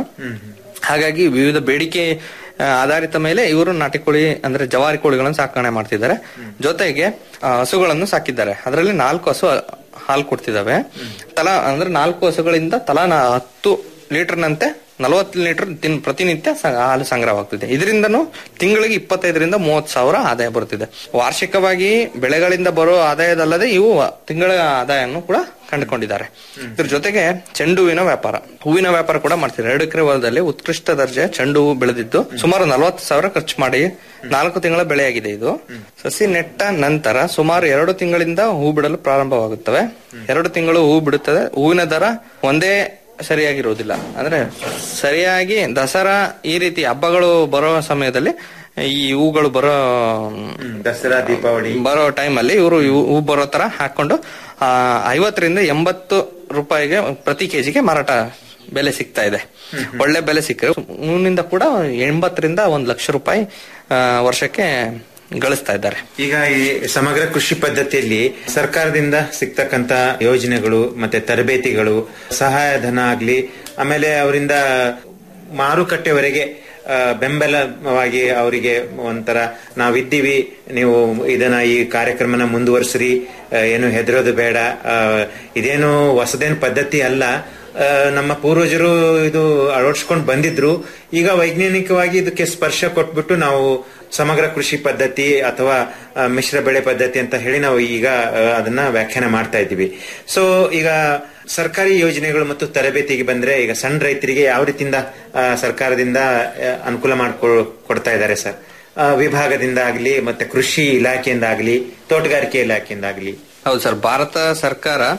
ಹಾಗಾಗಿ ವಿವಿಧ ಬೇಡಿಕೆ ಆ, ಆಧಾರಿತ ಮೇಲೆ ಇವರು ನಾಟಿ ಕೋಳಿ ಅಂದ್ರೆ ಜವಾರಿ ಕೋಳಿಗಳನ್ನು ಸಾಕಣೆ ಮಾಡ್ತಿದ್ದಾರೆ ಜೊತೆಗೆ ಆ, ಹಸುಗಳನ್ನು ಸಾಕಿದ್ದಾರೆ ಅದರಲ್ಲಿ ನಾಲ್ಕು ಹಸು ಹಾಲು ಕೊಡ್ತಿದ್ದಾವೆ ತಲಾ ಅಂದ್ರೆ ನಾಲ್ಕು ಹಸುಗಳಿಂದ ತಲಾ ನಾ- ಹತ್ತು ಲೀಟರ್ನಂತೆ ನಲವತ್ತು ಲೀಟರ್ ದಿನ ಪ್ರತಿನಿತ್ಯ ಸ- ಹಾಲು ಸಂಗ್ರಹವಾಗ್ತಿದೆ ಇದರಿಂದನೂ ತಿಂಗಳಿಗೆ ಇಪ್ಪತ್ತೈದರಿಂದ ಮೂವತ್ತು ಸಾವಿರ ಆದಾಯ ಬರುತ್ತಿದೆ ವಾರ್ಷಿಕವಾಗಿ ಬೆಳೆಗಳಿಂದ ಬರೋ ಆದಾಯದಲ್ಲದೆ ಇವು ತಿಂಗಳ ಆದಾಯವನ್ನು ಕೂಡ ಕಂಡುಕೊಂಡಿದ್ದಾರೆ ಇದ್ರ ಜೊತೆಗೆ ಚೆಂಡು ಹೂವಿನ ವ್ಯಾಪಾರ ಹೂವಿನ ವ್ಯಾಪಾರ ಕೂಡ ಮಾಡ್ತಿದ್ದಾರೆ ಎರಡು ಎಕರೆ ಹೊಲದಲ್ಲಿ ಉತ್ಕೃಷ್ಟ ದರ್ಜೆ ಚೆಂಡು ಹೂ ಬೆಳೆದಿದ್ದು ಸುಮಾರು ನಲವತ್ತು ಸಾವಿರ ಖರ್ಚು ಮಾಡಿ ನಾಲ್ಕು ತಿಂಗಳ ಬೆಳೆಯಾಗಿದೆ ಇದು ಸಸಿ ನೆಟ್ಟ ನಂತರ ಸುಮಾರು ಎರಡು ತಿಂಗಳಿಂದ ಹೂ ಬಿಡಲು ಪ್ರಾರಂಭವಾಗುತ್ತವೆ ಎರಡು ತಿಂಗಳು ಹೂ ಬಿಡುತ್ತದೆ ಹೂವಿನ ದರ ಒಂದೇ ಸರಿಯಾಗಿರುವುದಿಲ್ಲ ಅಂದ್ರೆ ಸರಿಯಾಗಿ ದಸರಾ ಈ ರೀತಿ ಹಬ್ಬಗಳು ಬರೋ ಸಮಯದಲ್ಲಿ ಈ ಹೂಗಳು ಬರೋ ದಸರಾ ದೀಪಾವಳಿ ಬರೋ ಟೈಮಲ್ಲಿ ಇವರು ಹೂ ಬರೋ ತರ ಹಾಕೊಂಡು ಆ, ಐವತ್ತರಿಂದ ಎಂಬತ್ತು ರೂಪಾಯಿಗೆ ಪ್ರತಿ ಕೆಜಿಗೆ ಮಾರಾಟ ಬೆಲೆ ಸಿಗ್ತಾ ಇದೆ ಒಳ್ಳೆ ಬೆಲೆ ಸಿಕ್ಕರೆ ಹೂವಿನಿಂದ ಕೂಡ ಎಂಬತ್ತರಿಂದ ಒಂದು ಲಕ್ಷ ರೂಪಾಯಿ ಆ, ವರ್ಷಕ್ಕೆ ಗಳಿಸ್ತಾ ಇದ್ದಾರೆ ಈಗ ಈ ಸಮಗ್ರ ಕೃಷಿ ಪದ್ಧತಿಯಲ್ಲಿ ಸರ್ಕಾರದಿಂದ ಸಿಗ್ತಕ್ಕಂತ ಯೋಜನೆಗಳು ಮತ್ತೆ ತರಬೇತಿಗಳು ಸಹಾಯಧನ ಆಗ್ಲಿ ಆಮೇಲೆ ಅವರಿಂದ ಮಾರುಕಟ್ಟೆವರೆಗೆ ಆ, ಬೆಂಬಲವಾಗಿ ಅವರಿಗೆ ಒಂಥರ ನಾವಿದ್ದೀವಿ ನೀವು ಇದನ್ನ ಈ ಕಾರ್ಯಕ್ರಮನ ಮುಂದುವರಿಸ್ರಿ ಆ, ಏನು ಹೆದರೋದು ಬೇಡ ಆ, ಇದೇನು ಹೊಸದೇನ್ ಪದ್ಧತಿ ಅಲ್ಲ ಆ, ನಮ್ಮ ಪೂರ್ವಜರು ಇದು ಅಳವಡಿಸ್ಕೊಂಡು ಬಂದಿದ್ರು ಈಗ ವೈಜ್ಞಾನಿಕವಾಗಿ ಇದಕ್ಕೆ ಸ್ಪರ್ಶ ಕೊಟ್ಬಿಟ್ಟು ನಾವು ಸಮಗ್ರ ಕೃಷಿ ಪದ್ಧತಿ ಅಥವಾ ಆ, ಮಿಶ್ರ ಬೆಳೆ ಪದ್ಧತಿ ಅಂತ ಹೇಳಿ ನಾವು ಈಗ ಆ, ಅದನ್ನ ವ್ಯಾಖ್ಯಾನ ಮಾಡ್ತಾ ಇದ್ದೀವಿ ಸೊ ಈಗ ಸರ್ಕಾರಿ ಯೋಜನೆಗಳು ಮತ್ತು ತರಬೇತಿಗೆ ಬಂದ್ರೆ ಈಗ ಸಣ್ಣ ರೈತರಿಗೆ ಯಾವ ರೀತಿಯಿಂದ ಆ, ಸರ್ಕಾರದಿಂದ ಆ, ಅನುಕೂಲ ಮಾಡ್ಕೊ ಕೊಡ್ತಾ ಇದ್ದಾರೆ ಸರ್ ಆ, ವಿಭಾಗದಿಂದ ಆಗ್ಲಿ ಮತ್ತೆ ಕೃಷಿ ಇಲಾಖೆಯಿಂದ ಆಗ್ಲಿ ತೋಟಗಾರಿಕೆ ಇಲಾಖೆಯಿಂದ ಆಗ್ಲಿ ಹೌದು ಸರ್ ಭಾರತ ಸರ್ಕಾರ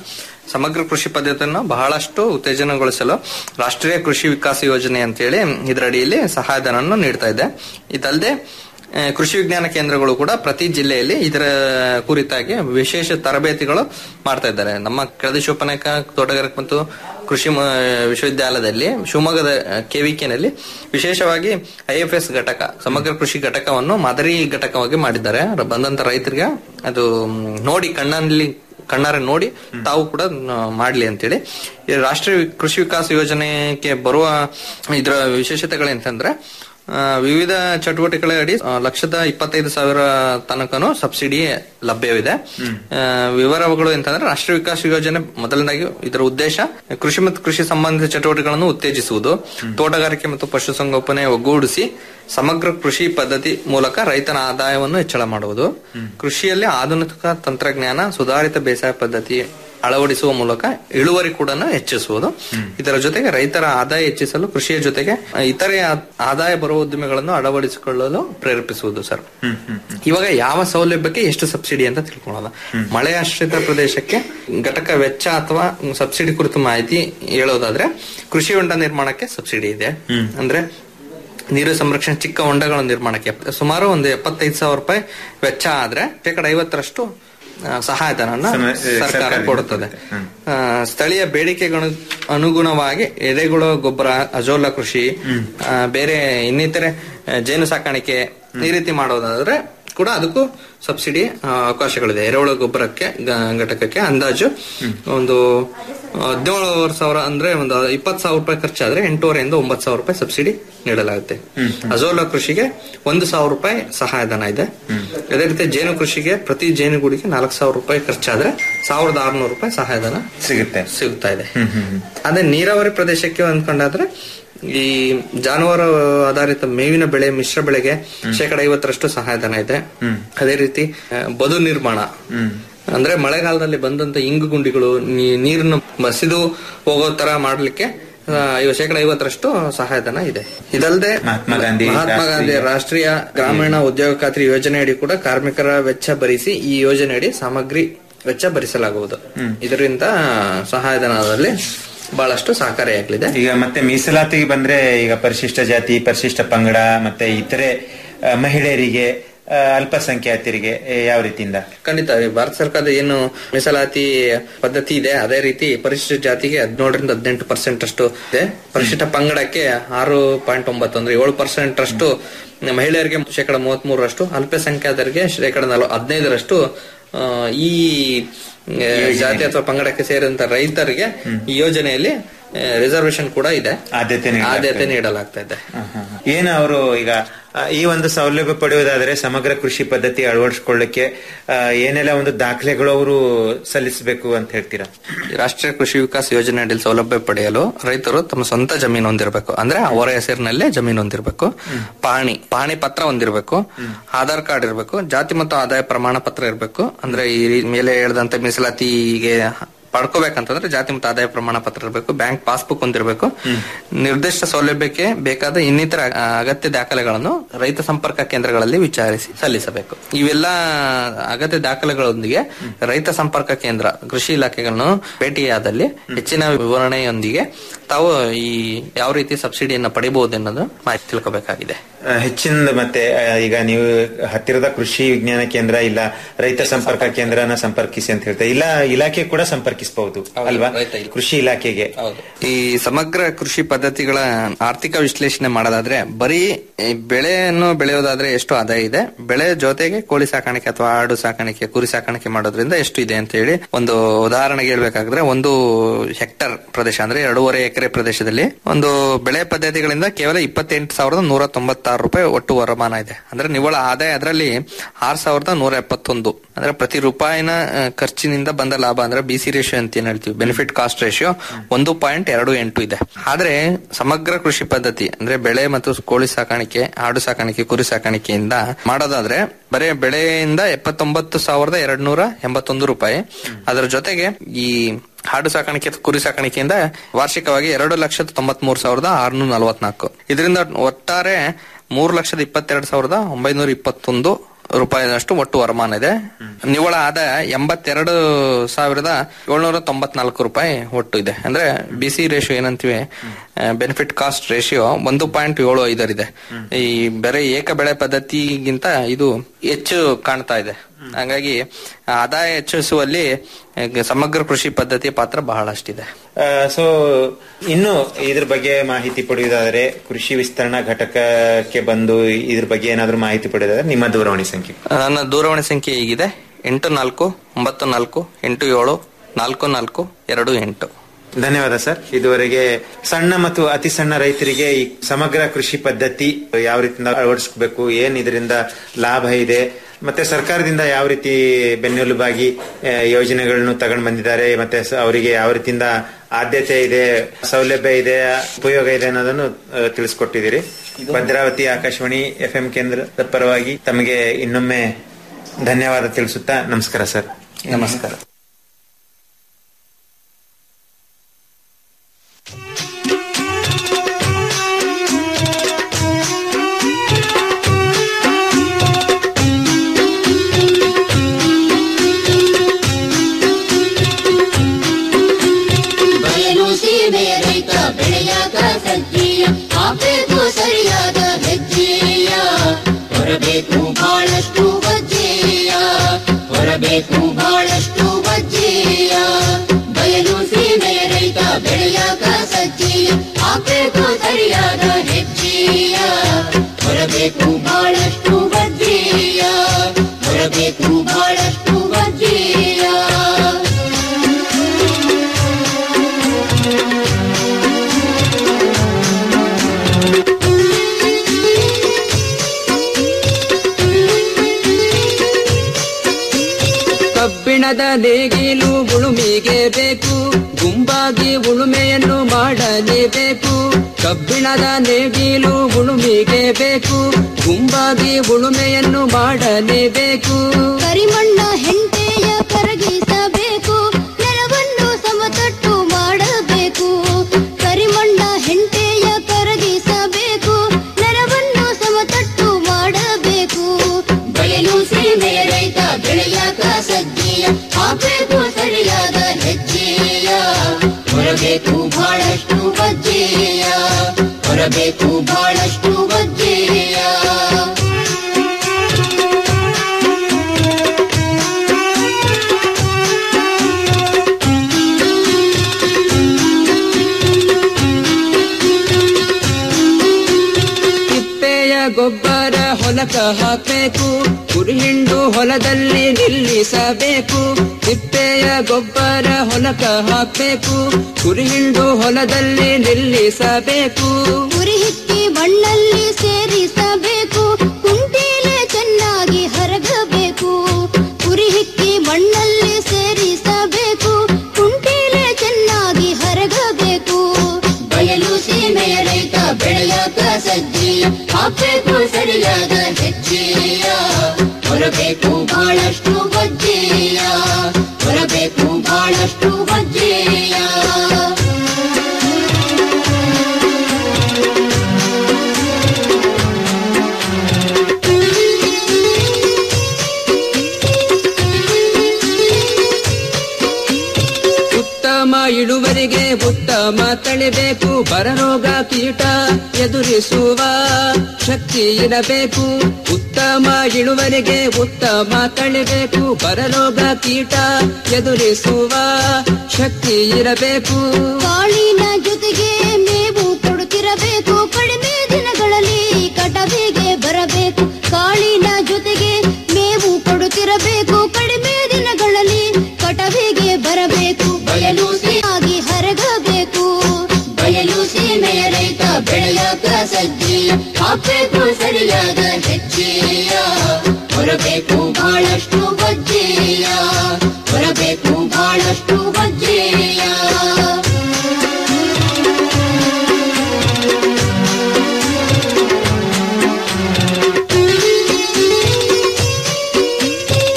ಸಮಗ್ರ ಕೃಷಿ ಪದ್ಧತಿಯನ್ನು ಬಹಳಷ್ಟು ಉತ್ತೇಜನಗೊಳಿಸಲು ರಾಷ್ಟ್ರೀಯ ಕೃಷಿ ವಿಕಾಸ ಯೋಜನೆ ಅಂತೇಳಿ ಇದರ ಅಡಿಯಲ್ಲಿ ಸಹಾಯಧನವನ್ನು ನೀಡ್ತಾ ಇದೆ ಇದಲ್ಲದೆ ಆ, ಕೃಷಿ ವಿಜ್ಞಾನ ಕೇಂದ್ರಗಳು ಕೂಡ ಪ್ರತಿ ಜಿಲ್ಲೆಯಲ್ಲಿ ಇದರ ಕುರಿತಾಗಿ ವಿಶೇಷ ತರಬೇತಿಗಳು ಮಾಡ್ತಾ ಇದ್ದಾರೆ ನಮ್ಮ ಕೆಳದಿ ಶಿವಪನಾಯಕ ತೋಟಗಾರಿಕೆ ಮತ್ತು ಕೃಷಿ ಮ- ವಿಶ್ವವಿದ್ಯಾಲಯದಲ್ಲಿ ಶಿವಮೊಗ್ಗದ ಕೆವಿಕೆನಲ್ಲಿ ವಿಶೇಷವಾಗಿ ಐಎಫ್ಎಸ್ ಘಟಕ ಸಮಗ್ರ ಕೃಷಿ ಘಟಕವನ್ನು ಮಾದರಿ ಘಟಕವಾಗಿ ಮಾಡಿದ್ದಾರೆ ರ- ಬಂದಂತ ರೈತರಿಗೆ ಅದು ಮ್, ನೋಡಿ ಕಣ್ಣಲ್ಲಿ ಕಣ್ಣಾರೆ ನೋಡಿ ತಾವು ಕೂಡ ನ- ಮಾಡ್ಲಿ ಅಂತೇಳಿ ಈ ರಾಷ್ಟ್ರೀಯ ಕೃಷಿ ವಿಕಾಸ ಯೋಜನೆಗೆ ಬರುವ ಇದರ ವಿಶೇಷತೆಗಳೇಂತಂದ್ರೆ ಆ, ವಿವಿಧ ಚಟುವಟಿಕೆಗಳ ಅಡಿ ಆ, ಲಕ್ಷದ ಇಪ್ಪತ್ತೈದು ಸಾವಿರ ತನಕನು ಸಬ್ಸಿಡಿ ಲಭ್ಯವಿದೆ ಆ, ವಿವರಗಳು ಅಂತಂದ್ರೆ ರಾಷ್ಟ್ರೀಯ ವಿಕಾಸ ಯೋಜನೆ ಮೊದಲನೇದಾಗಿ ಇದರ ಉದ್ದೇಶ ಕೃಷಿ ಮತ್ತು ಕೃಷಿ ಸಂಬಂಧಿತ ಚಟುವಟಿಕೆಗಳನ್ನು ಉತ್ತೇಜಿಸುವುದು ತೋಟಗಾರಿಕೆ ಮತ್ತು ಪಶುಸಂಗೋಪನೆ ಒಗ್ಗೂಡಿಸಿ ಸಮಗ್ರ ಕೃಷಿ ಪದ್ಧತಿ ಮೂಲಕ ರೈತನ ಆದಾಯವನ್ನು ಹೆಚ್ಚಳ ಮಾಡುವುದು ಕೃಷಿಯಲ್ಲಿ ಆಧುನಿಕ ತಂತ್ರಜ್ಞಾನ ಸುಧಾರಿತ ಬೇಸಾಯ ಪದ್ಧತಿ ಅಳವಡಿಸುವ ಮೂಲಕ ಇಳುವರಿ ಕೂಡ ಹೆಚ್ಚಿಸುವುದು ಇದರ ಜೊತೆಗೆ ರೈತರ ಆದಾಯ ಹೆಚ್ಚಿಸಲು ಕೃಷಿಯ ಜೊತೆಗೆ ಇತರೆ ಆ- ಆದಾಯ ಬರುವ ಉದ್ದಿಮೆಗಳನ್ನು ಅಳವಡಿಸಿಕೊಳ್ಳಲು ಪ್ರೇರೇಪಿಸುವುದು ಸರ್ ಇವಾಗ ಯಾವ ಸೌಲಭ್ಯಕ್ಕೆ ಎಷ್ಟು ಸಬ್ಸಿಡಿ ಅಂತ ತಿಳ್ಕೊಳ್ಳೋಣ ಮಳೆ ಆಶ್ರಿತ ಪ್ರದೇಶಕ್ಕೆ ಘಟಕ ವೆಚ್ಚ ಅಥವಾ ಸಬ್ಸಿಡಿ ಕುರಿತು ಮಾಹಿತಿ ಹೇಳೋದಾದ್ರೆ ಕೃಷಿ ಹೊಂಡ ನಿರ್ಮಾಣಕ್ಕೆ ಸಬ್ಸಿಡಿ ಇದೆ ಅಂದ್ರೆ ನೀರು ಸಂರಕ್ಷಣೆ ಚಿಕ್ಕ ಹೊಂಡಗಳ ನಿರ್ಮಾಣಕ್ಕೆ ಸುಮಾರು ಒಂದು ಎಪ್ಪತ್ತೈದು ಸಾವಿರ ರೂಪಾಯಿ ವೆಚ್ಚ ಆದ್ರೆ ಶೇಕಡ ಐವತ್ತರಷ್ಟು ಆ, ಸಹಾಯಧನನ ಸಮ- ಸರ್ಕಾರ ಸರ್ಕಾರ ಕೊಡುತ್ತದೆ ಆ, ಸ್ಥಳೀಯ ಬೇಡಿಕೆಗಳ ಅನುಗುಣವಾಗಿ ಎರೆಹುಳ ಗೊಬ್ಬರ ಅಜೋಲ ಕೃಷಿ ಆ, ಬೇರೆ ಇನ್ನಿತರೆ ಆ, ಜೇನು ಸಾಕಾಣಿಕೆ ಈ ರೀತಿ ಮಾಡೋದಾದ್ರೆ ಕೂಡ ಅದಕ್ಕೂ ಸಬ್ಸಿಡಿ ಆ, ಅವಕಾಶಗಳಿದೆ ಎರೆಹುಳ ಗೊಬ್ಬರಕ್ಕೆ ಗ- ಘಟಕಕ್ಕೆ ಅಂದಾಜು ಒಂದು ಹದಿನೇಳು ಸಾವಿರ ಅಂದ್ರೆ ಒಂದು ಇಪ್ಪತ್ತು ಸಾವಿರ ರೂಪಾಯಿ ಖರ್ಚಾದ್ರೆ ಎಂಟೂವರೆಯಿಂದ ಒಂಬತ್ತು ಸಾವಿರ ರೂಪಾಯಿ ಸಬ್ಸಿಡಿ ನೀಡಲಾಗುತ್ತೆ ಅಜೋಲ ಕೃಷಿಗೆ ಒಂದು ಸಾವಿರ ರೂಪಾಯಿ ಸಹಾಯಧನ ಇದೆ ಅದೇ ರೀತಿ ಜೇನು ಕೃಷಿಗೆ ಪ್ರತಿ ಜೇನುಗೂಡಿಗೆ ನಾಲ್ಕು ಸಾವಿರ ರೂಪಾಯಿ ಖರ್ಚಾದ್ರೆ ಸಾವಿರದ ಆರುನೂರು ರೂಪಾಯಿ ಸಹಾಯಧನ ಸಿಗುತ್ತೆ ಸಿಗ್ತಾ ಇದೆ ಅದೇ ನೀರಾವರಿ ಪ್ರದೇಶಕ್ಕೆ ಅಂದ್ಕೊಂಡಾದ್ರೆ ಈ ಜಾನುವಾರು ಆಧಾರಿತ ಮೇವಿನ ಬೆಳೆ ಮಿಶ್ರ ಬೆಳೆಗೆ ಶೇಕಡ ಐವತ್ತರಷ್ಟು ಸಹಾಯಧನ ಇದೆ ಅದೇ ರೀತಿ ಆ, ಬದು ನಿರ್ಮಾಣ ಅಂದ್ರೆ ಮಳೆಗಾಲದಲ್ಲಿ ಬಂದಂತ ಇಂಗು ಗುಂಡಿಗಳು ನೀ- ನೀರನ್ನು ಬಸಿದು ಹೋಗೋ ತರ ಮಾಡ್ಲಿಕ್ಕೆ ಆ, ಐವ- ಶೇಕಡ ಐವತ್ತರಷ್ಟು ಸಹಾಯಧನ ಇದೆ ಇದಲ್ಲದೆ ಮಹಾತ್ಮ ಗಾಂಧಿ ಮಹಾತ್ಮ ಗಾಂಧಿ ರಾಷ್ಟ್ರೀಯ- ರಾಷ್ಟ್ರೀಯ ಗ್ರಾಮೀಣ ಉದ್ಯೋಗ ಖಾತ್ರಿ ಯೋಜನೆಯಡಿ ಕೂಡ ಕಾರ್ಮಿಕರ ವೆಚ್ಚ ಭರಿಸಿ ಈ ಯೋಜನೆಯಡಿ ಸಾಮಗ್ರಿ ವೆಚ್ಚ ಭರಿಸಲಾಗುವುದು ಇದರಿಂದ ಸಹಾಯಧನದಲ್ಲಿ ಬಹಳಷ್ಟು ಸಹಕಾರಿಯಾಗಲಿದೆ ಈಗ ಮತ್ತೆ ಮೀಸಲಾತಿಗೆ ಬಂದ್ರೆ ಈಗ ಪರಿಶಿಷ್ಟ ಜಾತಿ ಪರಿಶಿಷ್ಟ ಪಂಗಡ ಮತ್ತೆ ಇತರೆ ಆ, ಮಹಿಳೆಯರಿಗೆ ಆ, ಅಲ್ಪಸಂಖ್ಯಾತರಿಗೆ ಆ, ಯಾವ ರೀತಿಯಿಂದ ಖಂಡಿತ ಈ ಭಾರತ ಸರ್ಕಾರದ ಏನು ಮೀಸಲಾತಿ ಪದ್ಧತಿ ಇದೆ ಅದೇ ರೀತಿ ಪರಿಶಿಷ್ಟ ಜಾತಿಗೆ ಹದಿನೇಳರಿಂದ ಹದಿನೆಂಟು ಪರ್ಸೆಂಟ್ ಅಷ್ಟು ಇದೆ ಪರಿಶಿಷ್ಟ ಪಂಗಡಕ್ಕೆ ಆರು ಪಾಯಿಂಟ್ ಒಂಬತ್ತು ಅಂದ್ರೆ ಏಳು ಪರ್ಸೆಂಟ್ ಅಷ್ಟು ಮಹಿಳೆಯರಿಗೆ ಶೇಕಡ ಮೂವತ್ತ್ ಮೂರರಷ್ಟು ಅಲ್ಪಸಂಖ್ಯಾತರಿಗೆ ಶೇಕಡ ನಲ ಹದಿನೈದರಷ್ಟು ಆ, ಈ ಆ, ಜಾತಿ ಅಥವಾ ಪಂಗಡಕ್ಕೆ ಸೇರಿದಂತ ರೈತರಿಗೆ ಈ ಯೋಜನೆಯಲ್ಲಿ ರಿಸರ್ವೇಶನ್ ಕೂಡ ಇದೆ ಆದ್ಯತೆ ನೀಡಲಾಗ್ತದೆ. ಆದ್ಯತೆ ನೀಡಲಾಗ್ತಾ ಇದೆ ಏನು ಅವರು ಈಗ ಆ, ಈ ಒಂದು ಸೌಲಭ್ಯ ಪಡೆಯುವುದಾದ್ರೆ ಸಮಗ್ರ ಕೃಷಿ ಪದ್ಧತಿ ಅಳವಡಿಸಿಕೊಳ್ಳಕ್ಕೆ ಆ, ಏನೆಲ್ಲ ಒಂದು ದಾಖಲೆಗಳು ಅವರು ಸಲ್ಲಿಸಬೇಕು ಅಂತ ಹೇಳ್ತೀರಾ ಈ ರಾಷ್ಟ್ರೀಯ ಕೃಷಿ ವಿಕಾಸ ಯೋಜನೆ ಅಡಿಯಲ್ಲಿ ಸೌಲಭ್ಯ ಪಡೆಯಲು ರೈತರು ತಮ್ಮ ಸ್ವಂತ ಜಮೀನು ಹೊಂದಿರಬೇಕು ಅಂದ್ರೆ ಅವರ ಹೆಸರಿನಲ್ಲೇ ಜಮೀನು ಹೊಂದಿರಬೇಕು ಪಹಣಿ ಪಹಣಿ ಪತ್ರ ಹೊಂದಿರಬೇಕು ಆಧಾರ್ ಕಾರ್ಡ್ ಇರಬೇಕು ಜಾತಿ ಮತ್ತು ಆದಾಯ ಪ್ರಮಾಣ ಪತ್ರ ಇರಬೇಕು ಅಂದ್ರೆ ಈ ರೀ- ಮೇಲೆ ಹೇಳಿದಂತೆ ಮೀಸಲಾತಿಗೆ ಪಡ್ಕೋಬೇಕಂತಂದ್ರೆ ಜಾತಿ ಮತ್ತು ಆದಾಯ ಪ್ರಮಾಣ ಪತ್ರ ಇರಬೇಕು ಬ್ಯಾಂಕ್ ಪಾಸ್ಬುಕ್ ಹೊಂದಿರಬೇಕು ನಿರ್ದಿಷ್ಟ ಸೌಲಭ್ಯಕ್ಕೆ ಬೇಕಾದ ಇನ್ನಿತರ ಆ, ಅಗತ್ಯ ದಾಖಲೆಗಳನ್ನು ರೈತ ಸಂಪರ್ಕ ಕೇಂದ್ರಗಳಲ್ಲಿ ವಿಚಾರಿಸಿ ಸಲ್ಲಿಸಬೇಕು ಇವೆಲ್ಲ ಅಗತ್ಯ ದಾಖಲೆಗಳೊಂದಿಗೆ ರೈತ ಸಂಪರ್ಕ ಕೇಂದ್ರ ಕೃಷಿ ಇಲಾಖೆಗಳನ್ನು ಭೇಟಿಯಾದಲ್ಲಿ ಹೆಚ್ಚಿನ ವಿವರಣೆಯೊಂದಿಗೆ ತಾವು ಈ ಯಾವ ರೀತಿ ಸಬ್ಸಿಡಿಯನ್ನ ಪಡಿಬಹುದು ಅನ್ನೋದು ಮಾಹಿತಿ ತಿಳ್ಕೋಬೇಕಾಗಿದೆ ಆ, ಹೆಚ್ಚಿನ ಮತ್ತೆ ಆ, ಈಗ ನೀವು ಹತ್ತಿರದ ಕೃಷಿ ವಿಜ್ಞಾನ ಕೇಂದ್ರ ಇಲ್ಲ ರೈತ ಸಂಪರ್ಕ ಕೇಂದ್ರನ ಸಂಪರ್ಕಿಸಿ ಅಂತ ಹೇಳ್ತಾರೆ ಇಲ್ಲ ಇಲಾಖೆ ಕೂಡ ಸಂಪರ್ಕಿಸಬಹುದು ಅಲ್ವಾ ಕೃಷಿ ಇಲಾಖೆಗೆ ಈ ಸಮಗ್ರ ಕೃಷಿ ಪದ್ಧತಿಗಳ ಆರ್ಥಿಕ ವಿಶ್ಲೇಷಣೆ ಮಾಡೋದಾದ್ರೆ ಬರೀ ಈ ಬೆಳೆಯನ್ನು ಬೆಳೆಯೋದಾದ್ರೆ ಎಷ್ಟು ಆದಾಯ ಇದೆ ಬೆಳೆ ಜೊತೆಗೆ ಕೋಳಿ ಸಾಕಾಣಿಕೆ ಅಥವಾ ಆಡು ಸಾಕಾಣಿಕೆ ಕುರಿ ಸಾಕಾಣಿಕೆ ಮಾಡೋದ್ರಿಂದ ಎಷ್ಟು ಇದೆ ಅಂತ ಹೇಳಿ ಒಂದು ಉದಾಹರಣೆಗೆ ಹೇಳ್ಬೇಕಾದ್ರೆ ಒಂದು ಹೆಕ್ಟರ್ ಪ್ರದೇಶ ಅಂದ್ರೆ ಎರಡೂವರೆ ಎಕರೆ ಪ್ರದೇಶದಲ್ಲಿ ಒಂದು ಬೆಳೆ ಪದ್ಧತಿಗಳಿಂದ ಕೇವಲ ಇಪ್ಪತ್ತೆಂಟು ಸಾವಿರದ ನೂರ ತೊಂಬತ್ತಾರು ರೂಪಾಯಿ ಒಟ್ಟು ವರಮಾನ ಇದೆ ಅಂದ್ರೆ ನಿವ್ವಳ ಆದಾಯ ಅದರಲ್ಲಿ ಆರ್ ಸಾವಿರದ ನೂರ ಎಪ್ಪತ್ತೊಂದು ಅಂದ್ರೆ ಪ್ರತಿ ರೂಪಾಯಿನ ಆ, ಖರ್ಚಿನಿಂದ ಬಂದ ಲಾಭ ಅಂದ್ರೆ ಬಿ ಸಿ ರೇಷಿಯೋ ಅಂತ ಏನ್ ಹೇಳ್ತೀವಿ ಬೆನಿಫಿಟ್ ಕಾಸ್ಟ್ ರೇಷಿಯೋ ಒಂದು ಪಾಯಿಂಟ್ ಎರಡು ಎಂಟು ಇದೆ ಆದ್ರೆ ಸಮಗ್ರ ಕೃಷಿ ಪದ್ಧತಿ ಅಂದ್ರೆ ಬೆಳೆ ಮತ್ತು ಕೋಳಿ ಸಾಕಾಣಿಕೆ ಆಡು ಸಾಕಾಣಿಕೆ ಕುರಿ ಸಾಕಾಣಿಕೆಯಿಂದ ಮಾಡೋದಾದ್ರೆ ಬರೀ ಬೆಳೆಯಿಂದ ಎಪ್ಪತ್ತೊಂಬತ್ತು ಸಾವಿರದ ಎರಡ್ ನೂರ ಎಂಬತ್ತೊಂದು ರೂಪಾಯಿ ಅದರ ಜೊತೆಗೆ ಈ ಹಾಡು ಸಾಕಾಣಿಕೆ ಅಥವಾ ಕುರಿ ಸಾಕಾಣಿಕೆಯಿಂದ ವಾರ್ಷಿಕವಾಗಿ ಎರಡು ಲಕ್ಷದ ತೊಂಬತ್ ಮೂರು ಸಾವಿರದ ಆರ್ನೂರ ನಲವತ್ನಾಲ್ಕು ಇದರಿಂದ ಒಟ್ಟಾರೆ ಮೂರು ಲಕ್ಷದ ಇಪ್ಪತ್ತೆರಡು ಸಾವಿರದ ಒಂಬೈನೂರ ಇಪ್ಪತ್ತೊಂದು ರೂಪಾಯಿನಷ್ಟು ಒಟ್ಟು ವರಮಾನ ಇದೆ ನಿವ್ವಳ ಆದಾಯ ಎಂಬತ್ತೆರಡು ಸಾವಿರದ ಏಳ್ನೂರ ತೊಂಬತ್ನಾಲ್ಕು ರೂಪಾಯಿ ಒಟ್ಟು ಇದೆ ಅಂದ್ರೆ B C ratio benefit cost ratio ಒಂದು ಪಾಯಿಂಟ್ ಏಳು ಐದರಿದೆ ಈ ಬೇರೆ ಏಕ ಬೆಳೆ ಪದ್ಧತಿಗಿಂತ ಇದು ಹೆಚ್ಚು ಕಾಣ್ತಾ ಇದೆ ಹಾಗಾಗಿ ಆದಾಯ ಹೆಚ್ಚಿಸುವಲ್ಲಿ ಆ, ಸಮಗ್ರ ಕೃಷಿ ಪದ್ಧತಿಯ ಪಾತ್ರ ಬಹಳಷ್ಟಿದೆ ಸೊ ಇನ್ನು ಇದ್ರ ಬಗ್ಗೆ ಮಾಹಿತಿ ಪಡೆಯುವುದಾದರೆ ಕೃಷಿ ವಿಸ್ತರಣಾ ಘಟಕಕ್ಕೆ ಬಂದು ಇದ್ರ ಬಗ್ಗೆ ಏನಾದರೂ ಮಾಹಿತಿ ಪಡೆಯೋದಾದ್ರೆ ನಿಮ್ಮ ದೂರವಾಣಿ ಸಂಖ್ಯೆ ನನ್ನ ದೂರವಾಣಿ ಸಂಖ್ಯೆ ಹೀಗಿದೆ ಎಂಟು ನಾಲ್ಕು ಒಂಬತ್ತು ನಾಲ್ಕು ಎಂಟು ಏಳು ನಾಲ್ಕು ನಾಲ್ಕು ಎರಡು ಎಂಟು ಧನ್ಯವಾದ ಸರ್ ಇದುವರೆಗೆ ಸಣ್ಣ ಮತ್ತು ಅತಿ ಸಣ್ಣ ರೈತರಿಗೆ ಈ ಸಮಗ್ರ ಕೃಷಿ ಪದ್ಧತಿ ಯಾವ ರೀತಿಯಿಂದ ಅಳವಡಿಸಬೇಕು ಏನ್ ಇದರಿಂದ ಲಾಭ ಇದೆ ಮತ್ತೆ ಸರ್ಕಾರದಿಂದ ಯಾವ ರೀತಿ ಬೆನ್ನೆಲುಬಾಗಿ ಆ, ಯೋಜನೆಗಳನ್ನು ತಗೊಂಡು ಬಂದಿದ್ದಾರೆ ಮತ್ತೆ ಸ- ಅವರಿಗೆ ಯಾವ ರೀತಿಯಿಂದ ಆದ್ಯತೆ ಇದೆ ಸೌಲಭ್ಯ ಇದೆ ಉಪಯೋಗ ಇದೆ ಅನ್ನೋದನ್ನು ಆ, ತಿಳಿಸ್ಕೊಟ್ಟಿದ್ದೀರಿ ಭದ್ರಾವತಿ ಆಕಾಶವಾಣಿ ಎಫ್ ಎಂ ಕೇಂದ್ರದ ಪರವಾಗಿ ತಮಗೆ ಇನ್ನೊಮ್ಮೆ ಧನ್ಯವಾದ ತಿಳಿಸುತ್ತಾ ನಮಸ್ಕಾರ ಸರ್ ನಮಸ್ಕಾರ ಬಯಲು ಸೀಮೆಯ ರೈತ ಬೆಳೆಯಾಗ ಸಜ್ಜೀಯ ಹಾಕಬೇಕು ಸರಿಯಾದ ಹೆಜ್ಜೆಯ ಹೊರಬೇಕು ಬಹಳಷ್ಟು ವಜ್ಜೆಯ ಹೊರಬೇಕು ಬಹಳಷ್ಟು ವಜ್ಜೆಯ ಬಯಲು ಸೀಮೆಯ ರೈತ ಬೆಳೆಯಾಗ ಸಜ್ಜೀಯ ಹಾಕಬೇಕು ಸರಿಯಾದ ಹೆಜ್ಜೆಯ ಹೊರಬೇಕು ಬಹಳಷ್ಟು ವಜ್ಜೆಯ ಹೊರಬೇಕು ಬಹಳಷ್ಟು ವಜ್ಜೆಯ ಕಬ್ಬಿಣದ ನೇಗಿಲು ಉಳುಮಿಗೆ ಬೇಕು ಗುಂಪಾಗಿ ಉಳುಮೆಯನ್ನು ಮಾಡಲೇಬೇಕು ಕಬ್ಬಿಣದ ನೇಗಿಲು ಉಳುಮಿಗೆ ಬೇಕು ಗುಂಪಾಗಿ ಉಳುಮೆಯನ್ನು ಮಾಡಲೇಬೇಕು ಕರಿಮಣ್ಣ ಹೆಂಟೆಯ ಕರಗಿಸಬೇಕು ನೆಲವನ್ನು ಸಮತಟ್ಟು ಮಾಡಬೇಕು ಕರಿಮಣ್ಣ ಹೆಂಟೆಯ ಕರಗಿಸಬೇಕು ನೆಲವನ್ನು ಸಮತಟ್ಟು ಮಾಡಬೇಕು ಬಯಲು ಸೀಮೆಯ ರೈತ ಬೆಳೆಯಾಗ ಸಜ್ಜೆಯ ಹಾಕಬೇಕು ಸರಿಯಾದ ಹೆಜ್ಜೆಯ ಹೊರಬೇಕು ಬಹಳಷ್ಟು ವಜ್ಜೆಯ ಹೊರಬೇಕು ಬಹಳಷ್ಟು ವಜ್ಜೆಯ ತಿಪ್ಪೆಯ ಗೊಬ್ಬರ ಹೊಲಕ ಹಾಕಬೇಕು ಕುರಿಹಿಂಡು ಹೊಲದಲ್ಲಿ ನಿಲ್ಲಿಸಬೇಕು ತಿಪ್ಪೆಯ ಗೊಬ್ಬರ ಹೊಲಕ ಹಾಕಬೇಕು ಕುರಿಹಿಂಡು ಹೊಲದಲ್ಲಿ ನಿಲ್ಲಿಸಬೇಕು ಉರಿ ಹಿಕ್ಕಿ ಮಣ್ಣಲ್ಲಿ ಸೇರಿಸಬೇಕು ಕುಂಟೀಲೆ ಚೆನ್ನಾಗಿ ಹರಗಬೇಕು ಉರಿ ಹಿಕ್ಕಿ ಮಣ್ಣಲ್ಲಿ ಸೇರಿಸಬೇಕು ಕುಂಟೀಲೆ ಚೆನ್ನಾಗಿ ಹರಗಬೇಕು ಬಯಲು ಸೀಮೆಯ ರೈತ ಬೆಳೆಯಾಗ ಸಜ್ಜೆಯ ಹಾಕಬೇಕು ಸರಿಯಾದ ಹೆಜ್ಜೆಯ ಹೊರಬೇಕು ಬಹಳಷ್ಟು ವಜ್ಜೆಯ ಹೊರಬೇಕು ಬಹಳಷ್ಟು ವಜ್ಜೆಯ ಉತ್ತಮ ಇಳುವರಿಗೆ ಉತ್ತಮ ತಳಿಬೇಕು ಬರರೋಗ ಕೀಟ ಎದುರಿಸುವ ಶಕ್ತಿ ಇರಬೇಕು ಉತ್ತಮ ಇಳುವರಿಗೆ ಉತ್ತಮ ತಳಿಬೇಕು ಬರರೋಗ ಕೀಟ ಎದುರಿಸುವ ಶಕ್ತಿ ಇರಬೇಕು ಕಾಳಿನ ಜೊತೆಗೆ ಮೇವು ಕೊಡುತ್ತಿರಬೇಕು ಕಡಿಮೆ ದಿನಗಳಲ್ಲಿ ಕಟವಿಗೆ ಬರಬೇಕು ಕಾಳಿನ ಜೊತೆಗೆ ಮೇವು ಕೊಡುತ್ತಿರಬೇಕು ಕಡಿಮೆ ದಿನಗಳಲ್ಲಿ ಕಟವಿಗೆ ಬರಬೇಕು ಬಯಲು ಆಗಿ ಹರಗಬೇಕು ಬಯಲು ಸೀಮೆಯ ರೈತ ಬೆಳೆಯಾಗ ಸಜ್ಜೆಯ ಹಾಕಬೇಕು ಸರಿಯಾದ ಹೆಜ್ಜೆಯ ಹೊರಬೇಕು ಬಹಳಷ್ಟು ವಜ್ಜೆಯ ಹೊರಬೇಕು ಬಹಳಷ್ಟು ವಜ್ಜೆಯ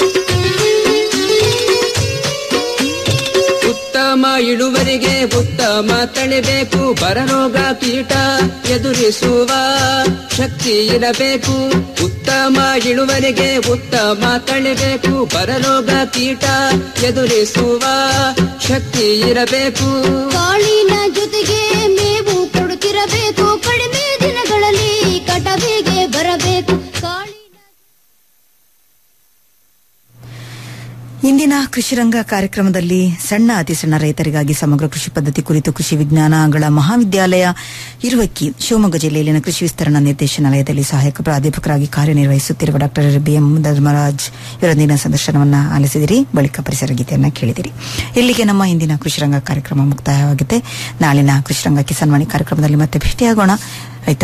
ಉತ್ತಮ ಇಳುವರಿಗೆ ಉತ್ತಮ ಉತ್ತಮ ತಳಿಬೇಕು ಬರರೋಗ ಕೀಟ ಎದುರಿಸುವ ಶಕ್ತಿ ಇರಬೇಕು ಉತ್ತಮ ಇಳುವರಿಗೆ ಉತ್ತಮ ತಳಿಬೇಕು ಬರರೋಗ ಕೀಟ ಎದುರಿಸುವ ಶಕ್ತಿ ಇರಬೇಕು ಕಾಳಿನ ಜೊತೆಗೆ ಮೇವು ಕೊಡುತ್ತಿರಬೇಕು ಕಡಿಮೆ ದಿನಗಳಲ್ಲಿ ಕಟವಿಗೆ ಬರಬೇಕು ಕಾಳಿ ಇಂದಿನ ಕೃಷಿರಂಗ ಕಾರ್ಯಕ್ರಮದಲ್ಲಿ ಸಣ್ಣ ಅತಿ ಸಣ್ಣ ರೈತರಿಗಾಗಿ ಸಮಗ್ರ ಕೃಷಿ ಪದ್ಧತಿ ಕುರಿತು ಕೃಷಿ ವಿಜ್ಞಾನಗಳ ಮಹಾವಿದ್ಯಾಲಯ ಇರುವಕ್ಕಿ ಶಿವಮೊಗ್ಗ ಜಿಲ್ಲೆಯಲ್ಲಿನ ಕೃಷಿ ವಿಸ್ತರಣಾ ನಿರ್ದೇಶನಾಲಯದಲ್ಲಿ ಸಹಾಯಕ ಪ್ರಾಧ್ಯಾಪಕರಾಗಿ ಕಾರ್ಯನಿರ್ವಹಿಸುತ್ತಿರುವ ಡಾಕ್ಟರ್ ಬಿಎಂ ಧರ್ಮರಾಜ್ ಇವರೊಂದಿನ ಸಂದರ್ಶನವನ್ನ ಆಲಿಸಿದಿರಿ ಬಳಿಕ ಪರಿಸರ ಗೀತೆಯನ್ನ ಕೇಳಿದಿರಿ ಇಲ್ಲಿಗೆ ನಮ್ಮ ಇಂದಿನ ಕೃಷಿರಂಗ ಕಾರ್ಯಕ್ರಮ ಮುಕ್ತಾಯವಾಗಿದೆ ನಾಳಿನ ಕೃಷಿರಂಗ ಕಿಸಾನ್ವಾಣಿ ಕಾರ್ಯಕ್ರಮದಲ್ಲಿ ಮತ್ತೆ ಭೇಟಿಯಾಗೋಣ ರೈತ